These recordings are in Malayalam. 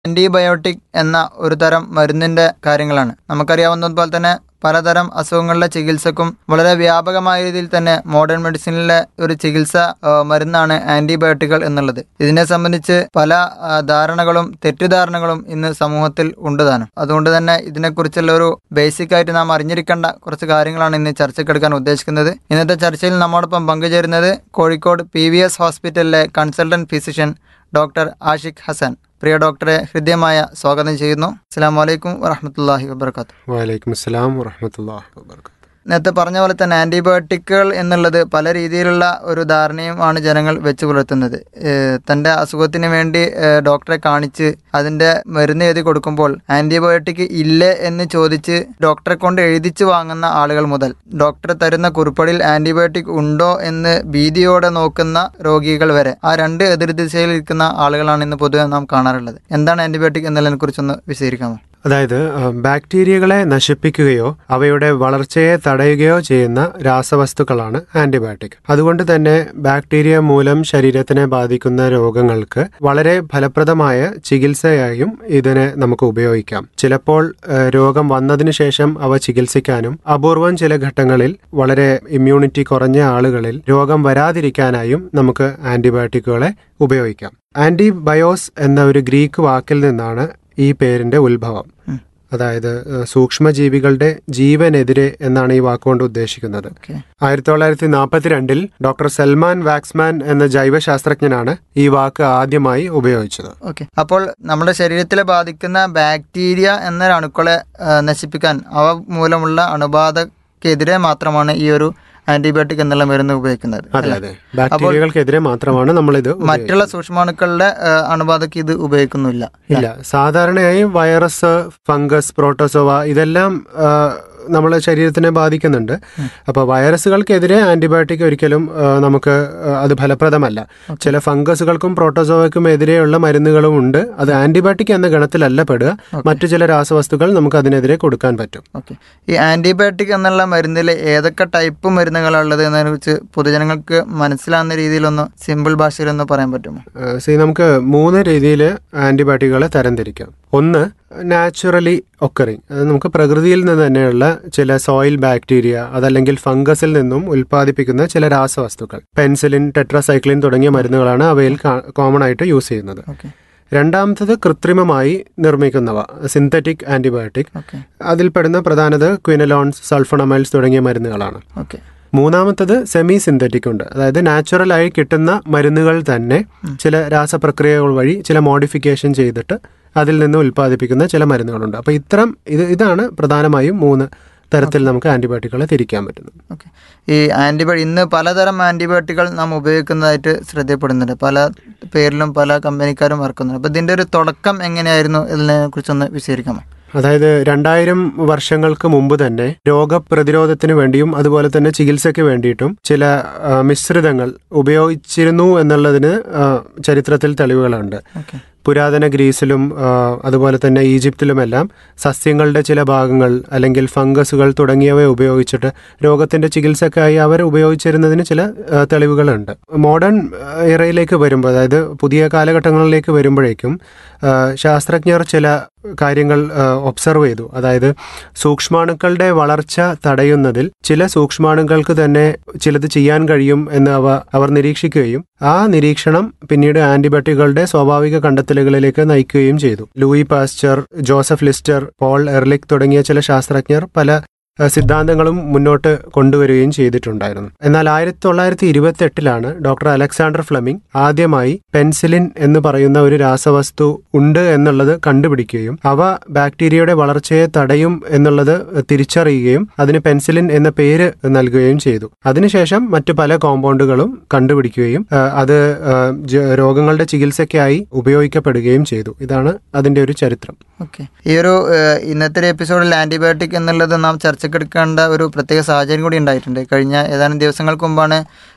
ആൻറ്റിബയോട്ടിക് എന്ന ഒരു തരം മരുന്നിൻ്റെ കാര്യങ്ങളാണ് നമുക്കറിയാവുന്നതുപോലെ തന്നെ പലതരം അസുഖങ്ങളുടെ ചികിത്സക്കും വളരെ വ്യാപകമായ രീതിയിൽ തന്നെ മോഡേൺ മെഡിസിനിലെ ഒരു ചികിത്സ ആ, മരുന്നാണ് ആൻറ്റിബയോട്ടിക്കുകൾ എന്നുള്ളത് ഇതിനെ സംബന്ധിച്ച് പല ആ, ധാരണകളും തെറ്റിദ്ധാരണകളും ഇന്ന് സമൂഹത്തിൽ ഉണ്ട് താനും അതുകൊണ്ട് തന്നെ ഇതിനെക്കുറിച്ചുള്ള ഒരു ബേസിക് ആയിട്ട് നാം അറിഞ്ഞിരിക്കേണ്ട കുറച്ച് കാര്യങ്ങളാണ് ഇന്ന് ചർച്ചയ്ക്കെടുക്കാൻ ഉദ്ദേശിക്കുന്നത് ഇന്നത്തെ ചർച്ചയിൽ നമ്മോടൊപ്പം പങ്കുചേരുന്നത് കോഴിക്കോട് പി വി എസ് ഹോസ്പിറ്റലിലെ consultant physician doctor Ashiq Hasan പ്രിയ ഡോക്ടറെ ഹൃദ്യമായ സ്വാഗതം ചെയ്യുന്നു അസ്സാം വലൈക്കും വറഹമത്തല്ലാഹി വബർക്കാത്തു വലൈക്കും അസ്സലാം വറഹമത്തല്ലാഹി വബർക്കാത്തു നേരത്തെ പറഞ്ഞ പോലെ തന്നെ ആൻറ്റിബയോട്ടിക്കുകൾ എന്നുള്ളത് പല രീതിയിലുള്ള ഒരു ധാരണയുമാണ് ജനങ്ങൾ വെച്ച് പുലർത്തുന്നത് ഏഹ് തൻ്റെ അസുഖത്തിന് വേണ്ടി ഏഹ് ഡോക്ടറെ കാണിച്ച് അതിൻ്റെ മരുന്ന് എഴുതി കൊടുക്കുമ്പോൾ ആൻറ്റിബയോട്ടിക് ഇല്ലേ എന്ന് ചോദിച്ച് ഡോക്ടറെ കൊണ്ട് എഴുതിച്ച് വാങ്ങുന്ന ആളുകൾ മുതൽ ഡോക്ടർ തരുന്ന കുറിപ്പടിയിൽ ആൻറ്റിബയോട്ടിക് ഉണ്ടോ എന്ന് ഭീതിയോടെ നോക്കുന്ന രോഗികൾ വരെ ആ രണ്ട് എതിർദിശയിൽ ഇരിക്കുന്ന ആളുകളാണ് ഇന്ന് പൊതുവെ നാം കാണാറുള്ളത് എന്താണ് ആൻറ്റിബയോട്ടിക് എന്നുള്ളതിനെ കുറിച്ചൊന്ന് വിശദീകരിക്കാമോ അതായത് ആ, ബാക്ടീരിയകളെ നശിപ്പിക്കുകയോ അവയുടെ വളർച്ചയെ തടയുകയോ ചെയ്യുന്ന രാസവസ്തുക്കളാണ് ആന്റിബയോട്ടിക് അതുകൊണ്ട് തന്നെ ബാക്ടീരിയ മൂലം ശരീരത്തിനെ ബാധിക്കുന്ന രോഗങ്ങൾക്ക് വളരെ ഫലപ്രദമായ ചികിത്സയായും ഇതിനെ നമുക്ക് ഉപയോഗിക്കാം ചിലപ്പോൾ ആ, രോഗം വന്നതിന് ശേഷം അവ ചികിത്സിക്കാനും അപൂർവം ചില ഘട്ടങ്ങളിൽ വളരെ ഇമ്മ്യൂണിറ്റി കുറഞ്ഞ ആളുകളിൽ രോഗം വരാതിരിക്കാനായും നമുക്ക് ആന്റിബയോട്ടിക്കുകളെ ഉപയോഗിക്കാം ആന്റിബയോസ് എന്ന ഒരു ഗ്രീക്ക് വാക്കിൽ നിന്നാണ് ഈ പേരിന്റെ ഉത്ഭവം ഉം. അതായത് ഏഹ്, സൂക്ഷ്മജീവികളുടെ ജീവനെതിരെ എന്നാണ് ഈ വാക്കുകൊണ്ട് ഉദ്ദേശിക്കുന്നത് ഓക്കെ ആയിരത്തി തൊള്ളായിരത്തി നാൽപ്പത്തിരണ്ടിൽ ഡോക്ടർ സൽമാൻ വാക്സ്മാൻ എന്ന ജൈവശാസ്ത്രജ്ഞനാണ് ഈ വാക്ക് ആദ്യമായി ഉപയോഗിച്ചത് ഓക്കെ അപ്പോൾ നമ്മുടെ ശരീരത്തിൽ ബാധിക്കുന്ന ബാക്ടീരിയ എന്ന അണുക്കളെ ആ, നശിപ്പിക്കാൻ അവ മൂലമുള്ള അണുബാധക്കെതിരെ മാത്രമാണ് ഈ ഒരു ആന്റിബയോട്ടിക് എന്നുള്ള മരുന്ന് ഉപയോഗിക്കുന്നത് അതെ അതെ ബാക്ടീരിയകൾക്കെതിരെ മാത്രമാണ് നമ്മളിത് ഉപയോഗിക്കുന്നത്. മറ്റുള്ള സൂക്ഷ്മാണുക്കളുടെ ആ, അണുബാധയ്ക്ക് ഇത് ഉപയോഗിക്കുന്നില്ല ഇല്ല സാധാരണയായി വൈറസ് ഫംഗസ് പ്രോട്ടോസോവ ഇതെല്ലാം ആ, നമ്മളെ ശരീരത്തിനെ ബാധിക്കുന്നുണ്ട് അപ്പോൾ വൈറസുകൾക്കെതിരെ ആന്റിബയോട്ടിക് ഒരിക്കലും ആ, നമുക്ക് ആ, അത് ഫലപ്രദമല്ല ചില ഫംഗസുകൾക്കും പ്രോട്ടോസോവയ്ക്കും എതിരെയുള്ള മരുന്നുകളും ഉണ്ട് അത് ആന്റിബയോട്ടിക് എന്ന ഗണത്തിലല്ല പെടുക മറ്റു ചില രാസവസ്തുക്കൾ നമുക്ക് അതിനെതിരെ കൊടുക്കാൻ പറ്റും ഓക്കെ ഈ ആന്റിബയോട്ടിക് എന്നുള്ള മരുന്നിൽ ഏതൊക്കെ ടൈപ്പ് മരുന്നുകളുള്ളത് എന്നതിനെ കുറിച്ച് പൊതുജനങ്ങൾക്ക് മനസ്സിലാവുന്ന രീതിയിലൊന്ന് സിമ്പിൾ ഭാഷയിലൊന്ന് പറയാൻ പറ്റുമോ ആ, സി നമുക്ക് മൂന്ന് രീതിയിൽ ആന്റിബയോട്ടിക്കുകളെ തരംതിരിക്കാം ഒന്ന് നാച്ചുറലി ഒക്കറിങ് അത് നമുക്ക് പ്രകൃതിയിൽ നിന്ന് തന്നെയുള്ള ചില സോയിൽ ബാക്ടീരിയ അതല്ലെങ്കിൽ ഫംഗസിൽ നിന്നും ഉൽപ്പാദിപ്പിക്കുന്ന ചില രാസവസ്തുക്കൾ പെൻസിലിൻ ടെട്രാസൈക്ലിൻ തുടങ്ങിയ മരുന്നുകളാണ് അവയിൽ കോമൺ ആയിട്ട് യൂസ് ചെയ്യുന്നത് ഓക്കെ രണ്ടാമത്തത് കൃത്രിമമായി നിർമ്മിക്കുന്നവ സിന്തറ്റിക് ആന്റിബയോട്ടിക് ഓക്കെ അതിൽപ്പെടുന്ന പ്രധാനത് ക്വിനലോൺസ് സൾഫണമൈൽസ് തുടങ്ങിയ മരുന്നുകളാണ് ഓക്കെ മൂന്നാമത്തത് സെമി സിന്തറ്റിക് ഉണ്ട് അതായത് നാച്ചുറലായി കിട്ടുന്ന മരുന്നുകൾ തന്നെ ചില രാസപ്രക്രിയകൾ വഴി ചില മോഡിഫിക്കേഷൻ ചെയ്തിട്ട് അതിൽ നിന്ന് ഉൽപ്പാദിപ്പിക്കുന്ന ചില മരുന്നുകളുണ്ട് അപ്പോൾ ഇത്തരം ഇത് ഇതാണ് പ്രധാനമായും മൂന്ന് തരത്തിൽ നമുക്ക് ആന്റിബയോട്ടിക്കുകളെ തിരിക്കാൻ പറ്റുന്നത് ഓക്കെ ഈ ആൻറ്റിബയോ ഇന്ന് പലതരം ആൻറ്റിബയോട്ടിക്കുകൾ നാം ഉപയോഗിക്കുന്നതായിട്ട് ശ്രദ്ധയപ്പെടുന്നുണ്ട് പല പേരിലും പല കമ്പനിക്കാരും ഇറക്കുന്നുണ്ട് അപ്പോൾ ഇതിൻ്റെ ഒരു തുടക്കം എങ്ങനെയായിരുന്നു ഇതിനെ കുറിച്ചൊന്ന് വിശദീകരിക്കാമോ അതായത് രണ്ടായിരം വർഷങ്ങൾക്ക് മുമ്പ് തന്നെ രോഗപ്രതിരോധത്തിന് വേണ്ടിയും അതുപോലെ തന്നെ ചികിത്സയ്ക്ക് വേണ്ടിയിട്ടും ചില ആ, മിശ്രിതങ്ങൾ ഉപയോഗിച്ചിരുന്നു എന്നുള്ളതിന് ആ, ചരിത്രത്തിൽ തെളിവുകളുണ്ട് ഓക്കെ പുരാതന ഗ്രീസിലും ആ, അതുപോലെ തന്നെ ഈജിപ്തിലുമെല്ലാം സസ്യങ്ങളുടെ ചില ഭാഗങ്ങൾ അല്ലെങ്കിൽ ഫംഗസുകൾ തുടങ്ങിയവ ഉപയോഗിച്ചിട്ട് രോഗത്തിന്റെ ചികിത്സക്കായി അവർ ഉപയോഗിച്ചിരുന്നതിന് ചില ആ, തെളിവുകളുണ്ട് മോഡേൺ ഇറയിലേക്ക് വരുമ്പോൾ അതായത് പുതിയ കാലഘട്ടങ്ങളിലേക്ക് വരുമ്പോഴേക്കും ആ, ശാസ്ത്രജ്ഞർ ചില കാര്യങ്ങൾ ഒബ്സർവ് ചെയ്തു അതായത് സൂക്ഷ്മാണുക്കളുടെ വളർച്ച തടയുന്നതിൽ ചില സൂക്ഷ്മാണുക്കൾക്ക് തന്നെ ചിലത് ചെയ്യാൻ കഴിയും എന്ന് അവ അവർ നിരീക്ഷിക്കുകയും ആ നിരീക്ഷണം പിന്നീട് ആന്റിബയോട്ടിക്കുകളുടെ സ്വാഭാവിക കണ്ടെത്തലുകളിലേക്ക് നയിക്കുകയും ചെയ്തു Louis Pasteur Joseph Lister Paul Ehrlich തുടങ്ങിയ ചില ശാസ്ത്രജ്ഞർ പല അഹ് സിദ്ധാന്തങ്ങളും മുന്നോട്ട് കൊണ്ടുവരികയും ചെയ്തിട്ടുണ്ടായിരുന്നു എന്നാൽ ആയിരത്തി തൊള്ളായിരത്തി ഇരുപത്തി എട്ടിലാണ് ഡോക്ടർ അലക്സാണ്ടർ ഫ്ലെമിംഗ് ആദ്യമായി പെൻസിലിൻ എന്ന് പറയുന്ന ഒരു രാസവസ്തു ഉണ്ട് എന്നുള്ളത് കണ്ടുപിടിക്കുകയും അവ ബാക്ടീരിയയുടെ വളർച്ചയെ തടയും എന്നുള്ളത് തിരിച്ചറിയുകയും അതിന് പെൻസിലിൻ എന്ന പേര് നൽകുകയും ചെയ്തു അതിനുശേഷം മറ്റു പല കോമ്പൗണ്ടുകളും കണ്ടുപിടിക്കുകയും അഹ് അത് അഹ് ജ- രോഗങ്ങളുടെ ചികിത്സയ്ക്കായി ഉപയോഗിക്കപ്പെടുകയും ചെയ്തു ഇതാണ് അതിന്റെ ഒരു ചരിത്രം ഓക്കെ ഈ ഒരു ഏഹ്, ഇന്നത്തെ ഒരു എപ്പിസോഡിൽ ആൻറ്റിബയോട്ടിക് എന്നുള്ളത് നാം ചർച്ചയ്ക്കെടുക്കേണ്ട ഒരു പ്രത്യേക സാഹചര്യം കൂടി ഉണ്ടായിട്ടുണ്ട് കഴിഞ്ഞ ഏതാനും ദിവസങ്ങൾക്ക് മുമ്പാണ്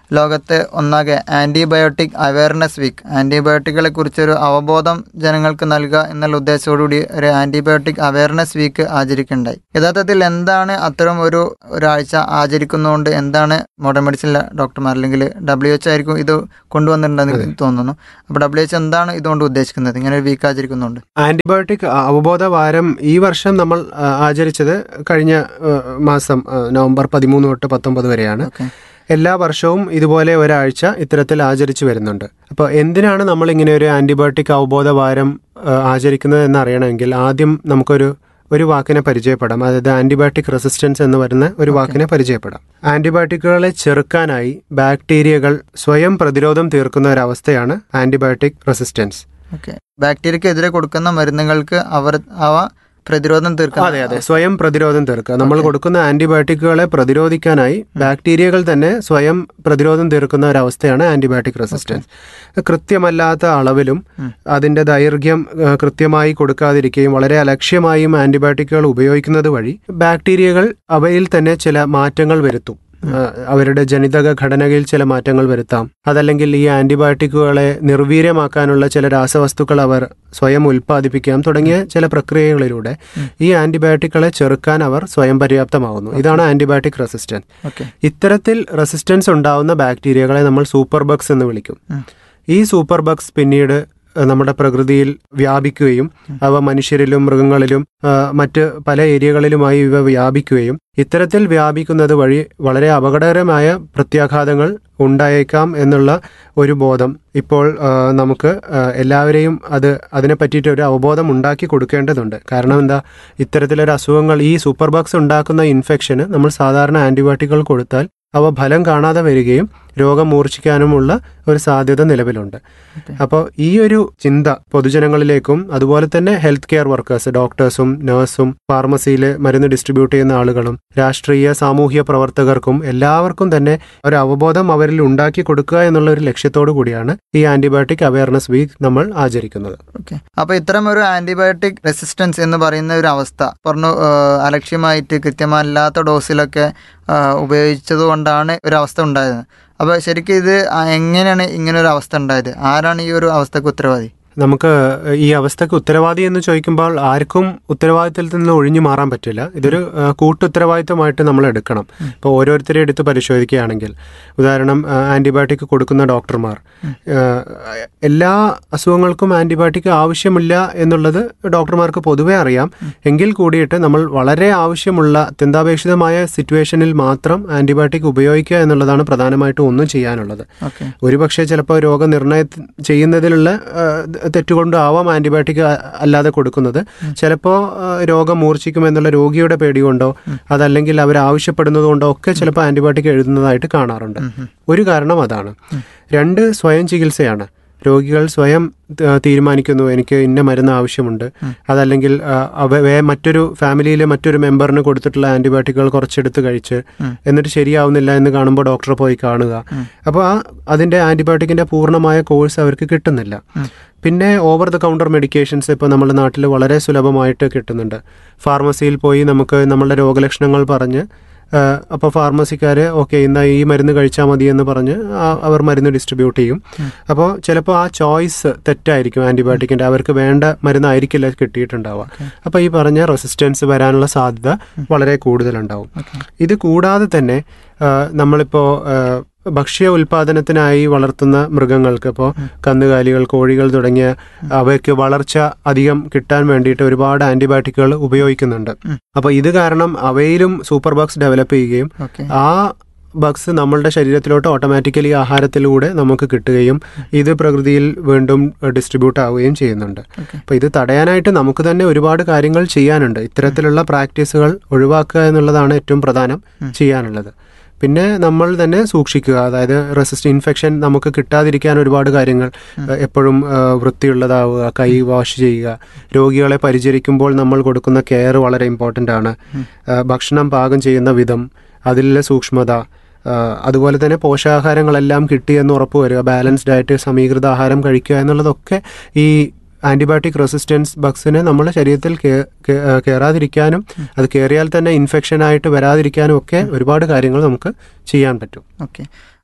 ലോകത്ത് ഒന്നാകെ ആൻറ്റിബയോട്ടിക് അവയർനെസ് വീക്ക് ആൻറ്റിബയോട്ടിക്കുകളെ കുറിച്ചൊരു അവബോധം ജനങ്ങൾക്ക് നൽകുക എന്നുള്ള ഉദ്ദേശത്തോടുകൂടി ഒരു ആൻറ്റിബയോട്ടിക് അവയർനെസ് വീക്ക് ആചരിക്കുന്നുണ്ടായി യഥാർത്ഥത്തിൽ എന്താണ് അത്തരം ഒരു ഒരാഴ്ച ആചരിക്കുന്നതുകൊണ്ട് എന്താണ് മോഡേൺ മെഡിസിനിലെ ഡോക്ടർമാർ അല്ലെങ്കിൽ ഡബ്ല്യു എച്ച് ആയിരിക്കും ഇത് കൊണ്ടുവന്നിട്ടുണ്ടെന്ന് എനിക്ക് തോന്നുന്നു അപ്പോൾ ഡബ്ല്യു എച്ച് എന്താണ് ഇതുകൊണ്ട് ഉദ്ദേശിക്കുന്നത് ഇങ്ങനെ ഒരു വീക്ക് ആചരിക്കുന്നുണ്ട് ആന്റിബയോട്ടിക് അവബോധ വാരം ഈ വർഷം നമ്മൾ ആ, ആചരിച്ചത് കഴിഞ്ഞ ആ, മാസം ആ, നവംബർ പതിമൂന്ന് തൊട്ട് പത്തൊമ്പത് വരെയാണ് ഓക്കെ എല്ലാ വർഷവും ഇതുപോലെ ഒരാഴ്ച ഇത്തരത്തിൽ ആചരിച്ചു വരുന്നുണ്ട് അപ്പോൾ എന്തിനാണ് നമ്മൾ ഇങ്ങനെ ഒരു ആന്റിബയോട്ടിക് അവബോധ വാരം ആ, ആചരിക്കുന്നത് എന്ന് അറിയണമെങ്കിൽ ആദ്യം നമുക്കൊരു ഒരു വാക്കിനെ പരിചയപ്പെടാം അതായത് ആന്റിബയോട്ടിക് റെസിസ്റ്റൻസ് എന്ന് പറയുന്ന ഒരു വാക്കിനെ പരിചയപ്പെടാം ആന്റിബയോട്ടിക്കുകളെ ചെറുക്കാനായി ബാക്ടീരിയകൾ സ്വയം പ്രതിരോധം തീർക്കുന്ന ഒരവസ്ഥയാണ് ആന്റിബയോട്ടിക് റെസിസ്റ്റൻസ് ഓക്കെ ബാക്ടീരിയക്കെതിരെ കൊടുക്കുന്ന മരുന്നുകൾക്ക് അവർ അവ പ്രതിരോധം തീർക്കാൻ അതെ അതെ സ്വയം പ്രതിരോധം തീർക്കുക നമ്മൾ കൊടുക്കുന്ന ആന്റിബയോട്ടിക്കുകളെ പ്രതിരോധിക്കാനായി ബാക്ടീരിയകൾ തന്നെ സ്വയം പ്രതിരോധം തീർക്കുന്ന ഒരവസ്ഥയാണ് ആന്റിബയോട്ടിക് റെസിസ്റ്റൻസ് കൃത്യമല്ലാത്ത അളവിലും അതിന്റെ ദൈർഘ്യം ആ, കൃത്യമായി കൊടുക്കാതിരിക്കുകയും വളരെ അലക്ഷ്യമായും ആന്റിബയോട്ടിക്കുകൾ ഉപയോഗിക്കുന്നത് വഴി ബാക്ടീരിയകൾ അവയിൽ തന്നെ ചില മാറ്റങ്ങൾ വരുത്തും ആ, അവരുടെ ജനിതക ഘടനയിൽ ചില മാറ്റങ്ങൾ വരുത്താം അതല്ലെങ്കിൽ ഈ ആന്റിബയോട്ടിക്കുകളെ നിർവീര്യമാക്കാനുള്ള ചില രാസവസ്തുക്കൾ അവർ സ്വയം ഉൽപ്പാദിപ്പിക്കാം തുടങ്ങിയ ചില പ്രക്രിയകളിലൂടെ ഈ ആന്റിബയോട്ടിക്കുകളെ ചെറുക്കാൻ അവർ സ്വയം പര്യാപ്തമാകുന്നു ഇതാണ് ആന്റിബയോട്ടിക് റെസിസ്റ്റൻസ് ഓക്കെ ഇത്തരത്തിൽ റെസിസ്റ്റൻസ് ഉണ്ടാവുന്ന ബാക്ടീരിയകളെ നമ്മൾ സൂപ്പർ ബഗ്സ് എന്ന് വിളിക്കും ഈ സൂപ്പർ ബഗ്സ് പിന്നീട് അഹ്, നമ്മുടെ പ്രകൃതിയിൽ വ്യാപിക്കുകയും അവ മനുഷ്യരിലും മൃഗങ്ങളിലും ആ, മറ്റ് പല ഏരിയകളിലുമായി ഇവ വ്യാപിക്കുകയും ഇത്തരത്തിൽ വ്യാപിക്കുന്നത് വഴി വളരെ അപകടകരമായ പ്രത്യാഘാതങ്ങൾ ഉണ്ടായേക്കാം എന്നുള്ള ഒരു ബോധം ഇപ്പോൾ ആ, നമുക്ക് ആ, എല്ലാവരെയും അത് അതിനെ പറ്റിയിട്ട് ഒരു അവബോധം ഉണ്ടാക്കി കൊടുക്കേണ്ടതുണ്ട് കാരണം എന്താ ഇത്തരത്തിലൊരു അസുഖങ്ങൾ ഈ സൂപ്പർ ബഗ്സ് ഉണ്ടാക്കുന്ന ഇൻഫെക്ഷന് നമ്മൾ സാധാരണ ആന്റിബയോട്ടിക്കുകൾ കൊടുത്താൽ അവ ഫലം കാണാതെ വരികയും രോഗം മൂർച്ഛിക്കാനുമുള്ള ഒരു സാധ്യത നിലവിലുണ്ട് അപ്പോൾ ഈ ഒരു ചിന്ത പൊതുജനങ്ങളിലേക്കും അതുപോലെ തന്നെ ഹെൽത്ത് കെയർ വർക്കേഴ്സ് ഡോക്ടേഴ്സും നഴ്സും ഫാർമസിയിൽ മരുന്ന് ഡിസ്ട്രിബ്യൂട്ട് ചെയ്യുന്ന ആളുകളും രാഷ്ട്രീയ സാമൂഹ്യ പ്രവർത്തകർക്കും എല്ലാവർക്കും തന്നെ ഒരു അവബോധം അവരിൽ ഉണ്ടാക്കി കൊടുക്കുക എന്നുള്ള ഒരു ലക്ഷ്യത്തോടു കൂടിയാണ് ഈ ആന്റിബയോട്ടിക് അവയർനെസ് വീക്ക് നമ്മൾ ആചരിക്കുന്നത് ഓക്കെ അപ്പോൾ ഇത്തരം ഒരു ആന്റിബയോട്ടിക് റെസിസ്റ്റൻസ് എന്ന് പറയുന്ന ഒരു അവസ്ഥ പറഞ്ഞു ഏഹ്, അലക്ഷ്യമായിട്ട് കൃത്യമല്ലാത്ത ഡോസിലൊക്കെ ആഹ്, ഉപയോഗിച്ചതുകൊണ്ടാണ് ഒരു അവസ്ഥ ഉണ്ടായത് അപ്പോൾ ശരിക്കും ഇത് ആ എങ്ങനെയാണ് ഇങ്ങനെ ഒരു അവസ്ഥ ഉണ്ടായത് ആരാണ് ഈ ഒരു അവസ്ഥക്ക് ഉത്തരവാദി നമുക്ക് ഈ അവസ്ഥക്ക് ഉത്തരവാദി എന്ന് ചോദിക്കുമ്പോൾ ആർക്കും ഉത്തരവാദിത്തത്തിൽ നിന്ന് ഒഴിഞ്ഞു മാറാൻ പറ്റില്ല ഇതൊരു ആ, കൂട്ടുത്തരവാദിത്തമായിട്ട് നമ്മൾ എടുക്കണം ഇപ്പോൾ ഓരോരുത്തരെ എടുത്ത് പരിശോധിക്കുകയാണെങ്കിൽ ഉദാഹരണം ആ, ആന്റിബയോട്ടിക് കൊടുക്കുന്ന ഡോക്ടർമാർ ആ, എല്ലാ അസുഖങ്ങൾക്കും ആന്റിബയോട്ടിക് ആവശ്യമില്ല എന്നുള്ളത് ഡോക്ടർമാർക്ക് പൊതുവേ അറിയാം എങ്കിൽ കൂടിയിട്ട് നമ്മൾ വളരെ ആവശ്യമുള്ള അത്യന്താപേക്ഷിതമായ സിറ്റുവേഷനിൽ മാത്രം ആന്റിബയോട്ടിക് ഉപയോഗിക്കുക എന്നുള്ളതാണ് പ്രധാനമായിട്ടും ഒന്നും ചെയ്യാനുള്ളത് ഓക്കെ ഒരുപക്ഷെ ചിലപ്പോൾ രോഗനിർണയം ചെയ്യുന്നതിലുള്ള ആ, തെറ്റുകൊണ്ടും ആവാം ആന്റിബയോട്ടിക് അ- അല്ലാതെ കൊടുക്കുന്നത് ചിലപ്പോൾ രോഗം മൂർച്ഛിക്കുമെന്നുള്ള രോഗിയുടെ പേടി കൊണ്ടോ അതല്ലെങ്കിൽ അവർ ആവശ്യപ്പെടുന്നത് കൊണ്ടോ ഒക്കെ ചിലപ്പോൾ ആന്റിബയോട്ടിക് എഴുതുന്നതായിട്ട് കാണാറുണ്ട് ഒരു കാരണം അതാണ് രണ്ട് സ്വയം ചികിത്സയാണ് രോഗികൾ സ്വയം ത- തീരുമാനിക്കുന്നു എനിക്ക് ഇന്ന മരുന്ന് ആവശ്യമുണ്ട് അതല്ലെങ്കിൽ ആ, അവ വേ- മറ്റൊരു ഫാമിലിയിലെ മറ്റൊരു മെമ്പറിന് കൊടുത്തിട്ടുള്ള ആന്റിബയോട്ടിക്കുകൾ കുറച്ചെടുത്ത് കഴിച്ച് എന്നിട്ട് ശരിയാവുന്നില്ല എന്ന് കാണുമ്പോൾ ഡോക്ടറെ പോയി കാണുക അപ്പോൾ ആ അതിന്റെ ആന്റിബയോട്ടിക്കിന്റെ പൂർണ്ണമായ കോഴ്സ് അവർക്ക് കിട്ടുന്നില്ല പിന്നെ ഓവർ ദ കൗണ്ടർ മെഡിക്കേഷൻസ് ഇപ്പോൾ നമ്മുടെ നാട്ടിൽ വളരെ സുലഭമായിട്ട് കിട്ടുന്നുണ്ട് ഫാർമസിയിൽ പോയി നമുക്ക് നമ്മളുടെ രോഗലക്ഷണങ്ങൾ പറഞ്ഞ് അപ്പോൾ ഫാർമസിക്കാർ ഓക്കെ ഇന്ന് ഈ മരുന്ന് കഴിച്ചാൽ മതി എന്ന് പറഞ്ഞ് ആ- അവർ മരുന്ന് ഡിസ്ട്രിബ്യൂട്ട് ചെയ്യും അപ്പോൾ ചിലപ്പോൾ ആ ചോയ്സ് തെറ്റായിരിക്കും ആന്റിബയോട്ടിക്കിന്റെ അവർക്ക് വേണ്ട മരുന്നായിരിക്കില്ല കിട്ടിയിട്ടുണ്ടാവുക അപ്പോൾ ഈ പറഞ്ഞ റെസിസ്റ്റൻസ് വരാനുള്ള സാധ്യത വളരെ കൂടുതലുണ്ടാവും ഇത് കൂടാതെ തന്നെ ആ, നമ്മളിപ്പോൾ ആ, ഭക്ഷ്യ ഉൽപാദനത്തിനായി വളർത്തുന്ന മൃഗങ്ങൾക്ക് ഇപ്പോൾ കന്നുകാലികൾ കോഴികൾ തുടങ്ങിയ അവയ്ക്ക് വളർച്ച അധികം കിട്ടാൻ വേണ്ടിയിട്ട് ഒരുപാട് ആന്റിബയോട്ടിക്കുകൾ ഉപയോഗിക്കുന്നുണ്ട് അപ്പോൾ ഇത് കാരണം അവയിലും സൂപ്പർ ബഗ്സ് ഡെവലപ്പ് ചെയ്യുകയും ഓക്കെ ആ ബഗ്സ് നമ്മളുടെ ശരീരത്തിലോട്ട് ഓട്ടോമാറ്റിക്കലി ആഹാരത്തിലൂടെ നമുക്ക് കിട്ടുകയും ഇത് പ്രകൃതിയിൽ വീണ്ടും ഡിസ്ട്രിബ്യൂട്ട് ആവുകയും ചെയ്യുന്നുണ്ട് അപ്പോൾ ഇത് തടയാനായിട്ട് നമുക്ക് തന്നെ ഒരുപാട് കാര്യങ്ങൾ ചെയ്യാനുണ്ട് ഇത്തരത്തിലുള്ള പ്രാക്ടീസുകൾ ഒഴിവാക്കുക എന്നുള്ളതാണ് ഏറ്റവും പ്രധാനം ചെയ്യാനുള്ളത് പിന്നെ നമ്മൾ തന്നെ സൂക്ഷിക്കുക അതായത് റെസിസ്റ്റ് ഇൻഫെക്ഷൻ നമുക്ക് കിട്ടാതിരിക്കാൻ ഒരുപാട് കാര്യങ്ങൾ ഏഹ്, എപ്പോഴും ഏഹ്, വൃത്തിയുള്ളതാവുക കൈ വാഷ് ചെയ്യുക രോഗികളെ പരിചരിക്കുമ്പോൾ നമ്മൾ കൊടുക്കുന്ന കെയർ വളരെ ഇമ്പോർട്ടൻ്റ് ആണ് ഏഹ്, ഭക്ഷണം പാകം ചെയ്യുന്ന വിധം അതിലെ സൂക്ഷ്മത ആഹ് അതുപോലെ തന്നെ പോഷകാഹാരങ്ങളെല്ലാം കിട്ടിയെന്ന് ഉറപ്പ് വരിക ബാലൻസ്ഡ് ആയിട്ട് സമീകൃത ആഹാരം കഴിക്കുക എന്നുള്ളതൊക്കെ ഈ ആന്റിബയോട്ടിക് റെസിസ്റ്റൻസ് ബഗ്സിനെ നമ്മുടെ ശരീരത്തിൽ കേ- കേ- ആഹ് കയറാതിരിക്കാനും അത് കയറിയാൽ തന്നെ ഇൻഫെക്ഷൻ ആയിട്ട് വരാതിരിക്കാനും ഒക്കെ ഒരുപാട് കാര്യങ്ങൾ നമുക്ക് ചെയ്യാൻ പറ്റും ഓക്കെ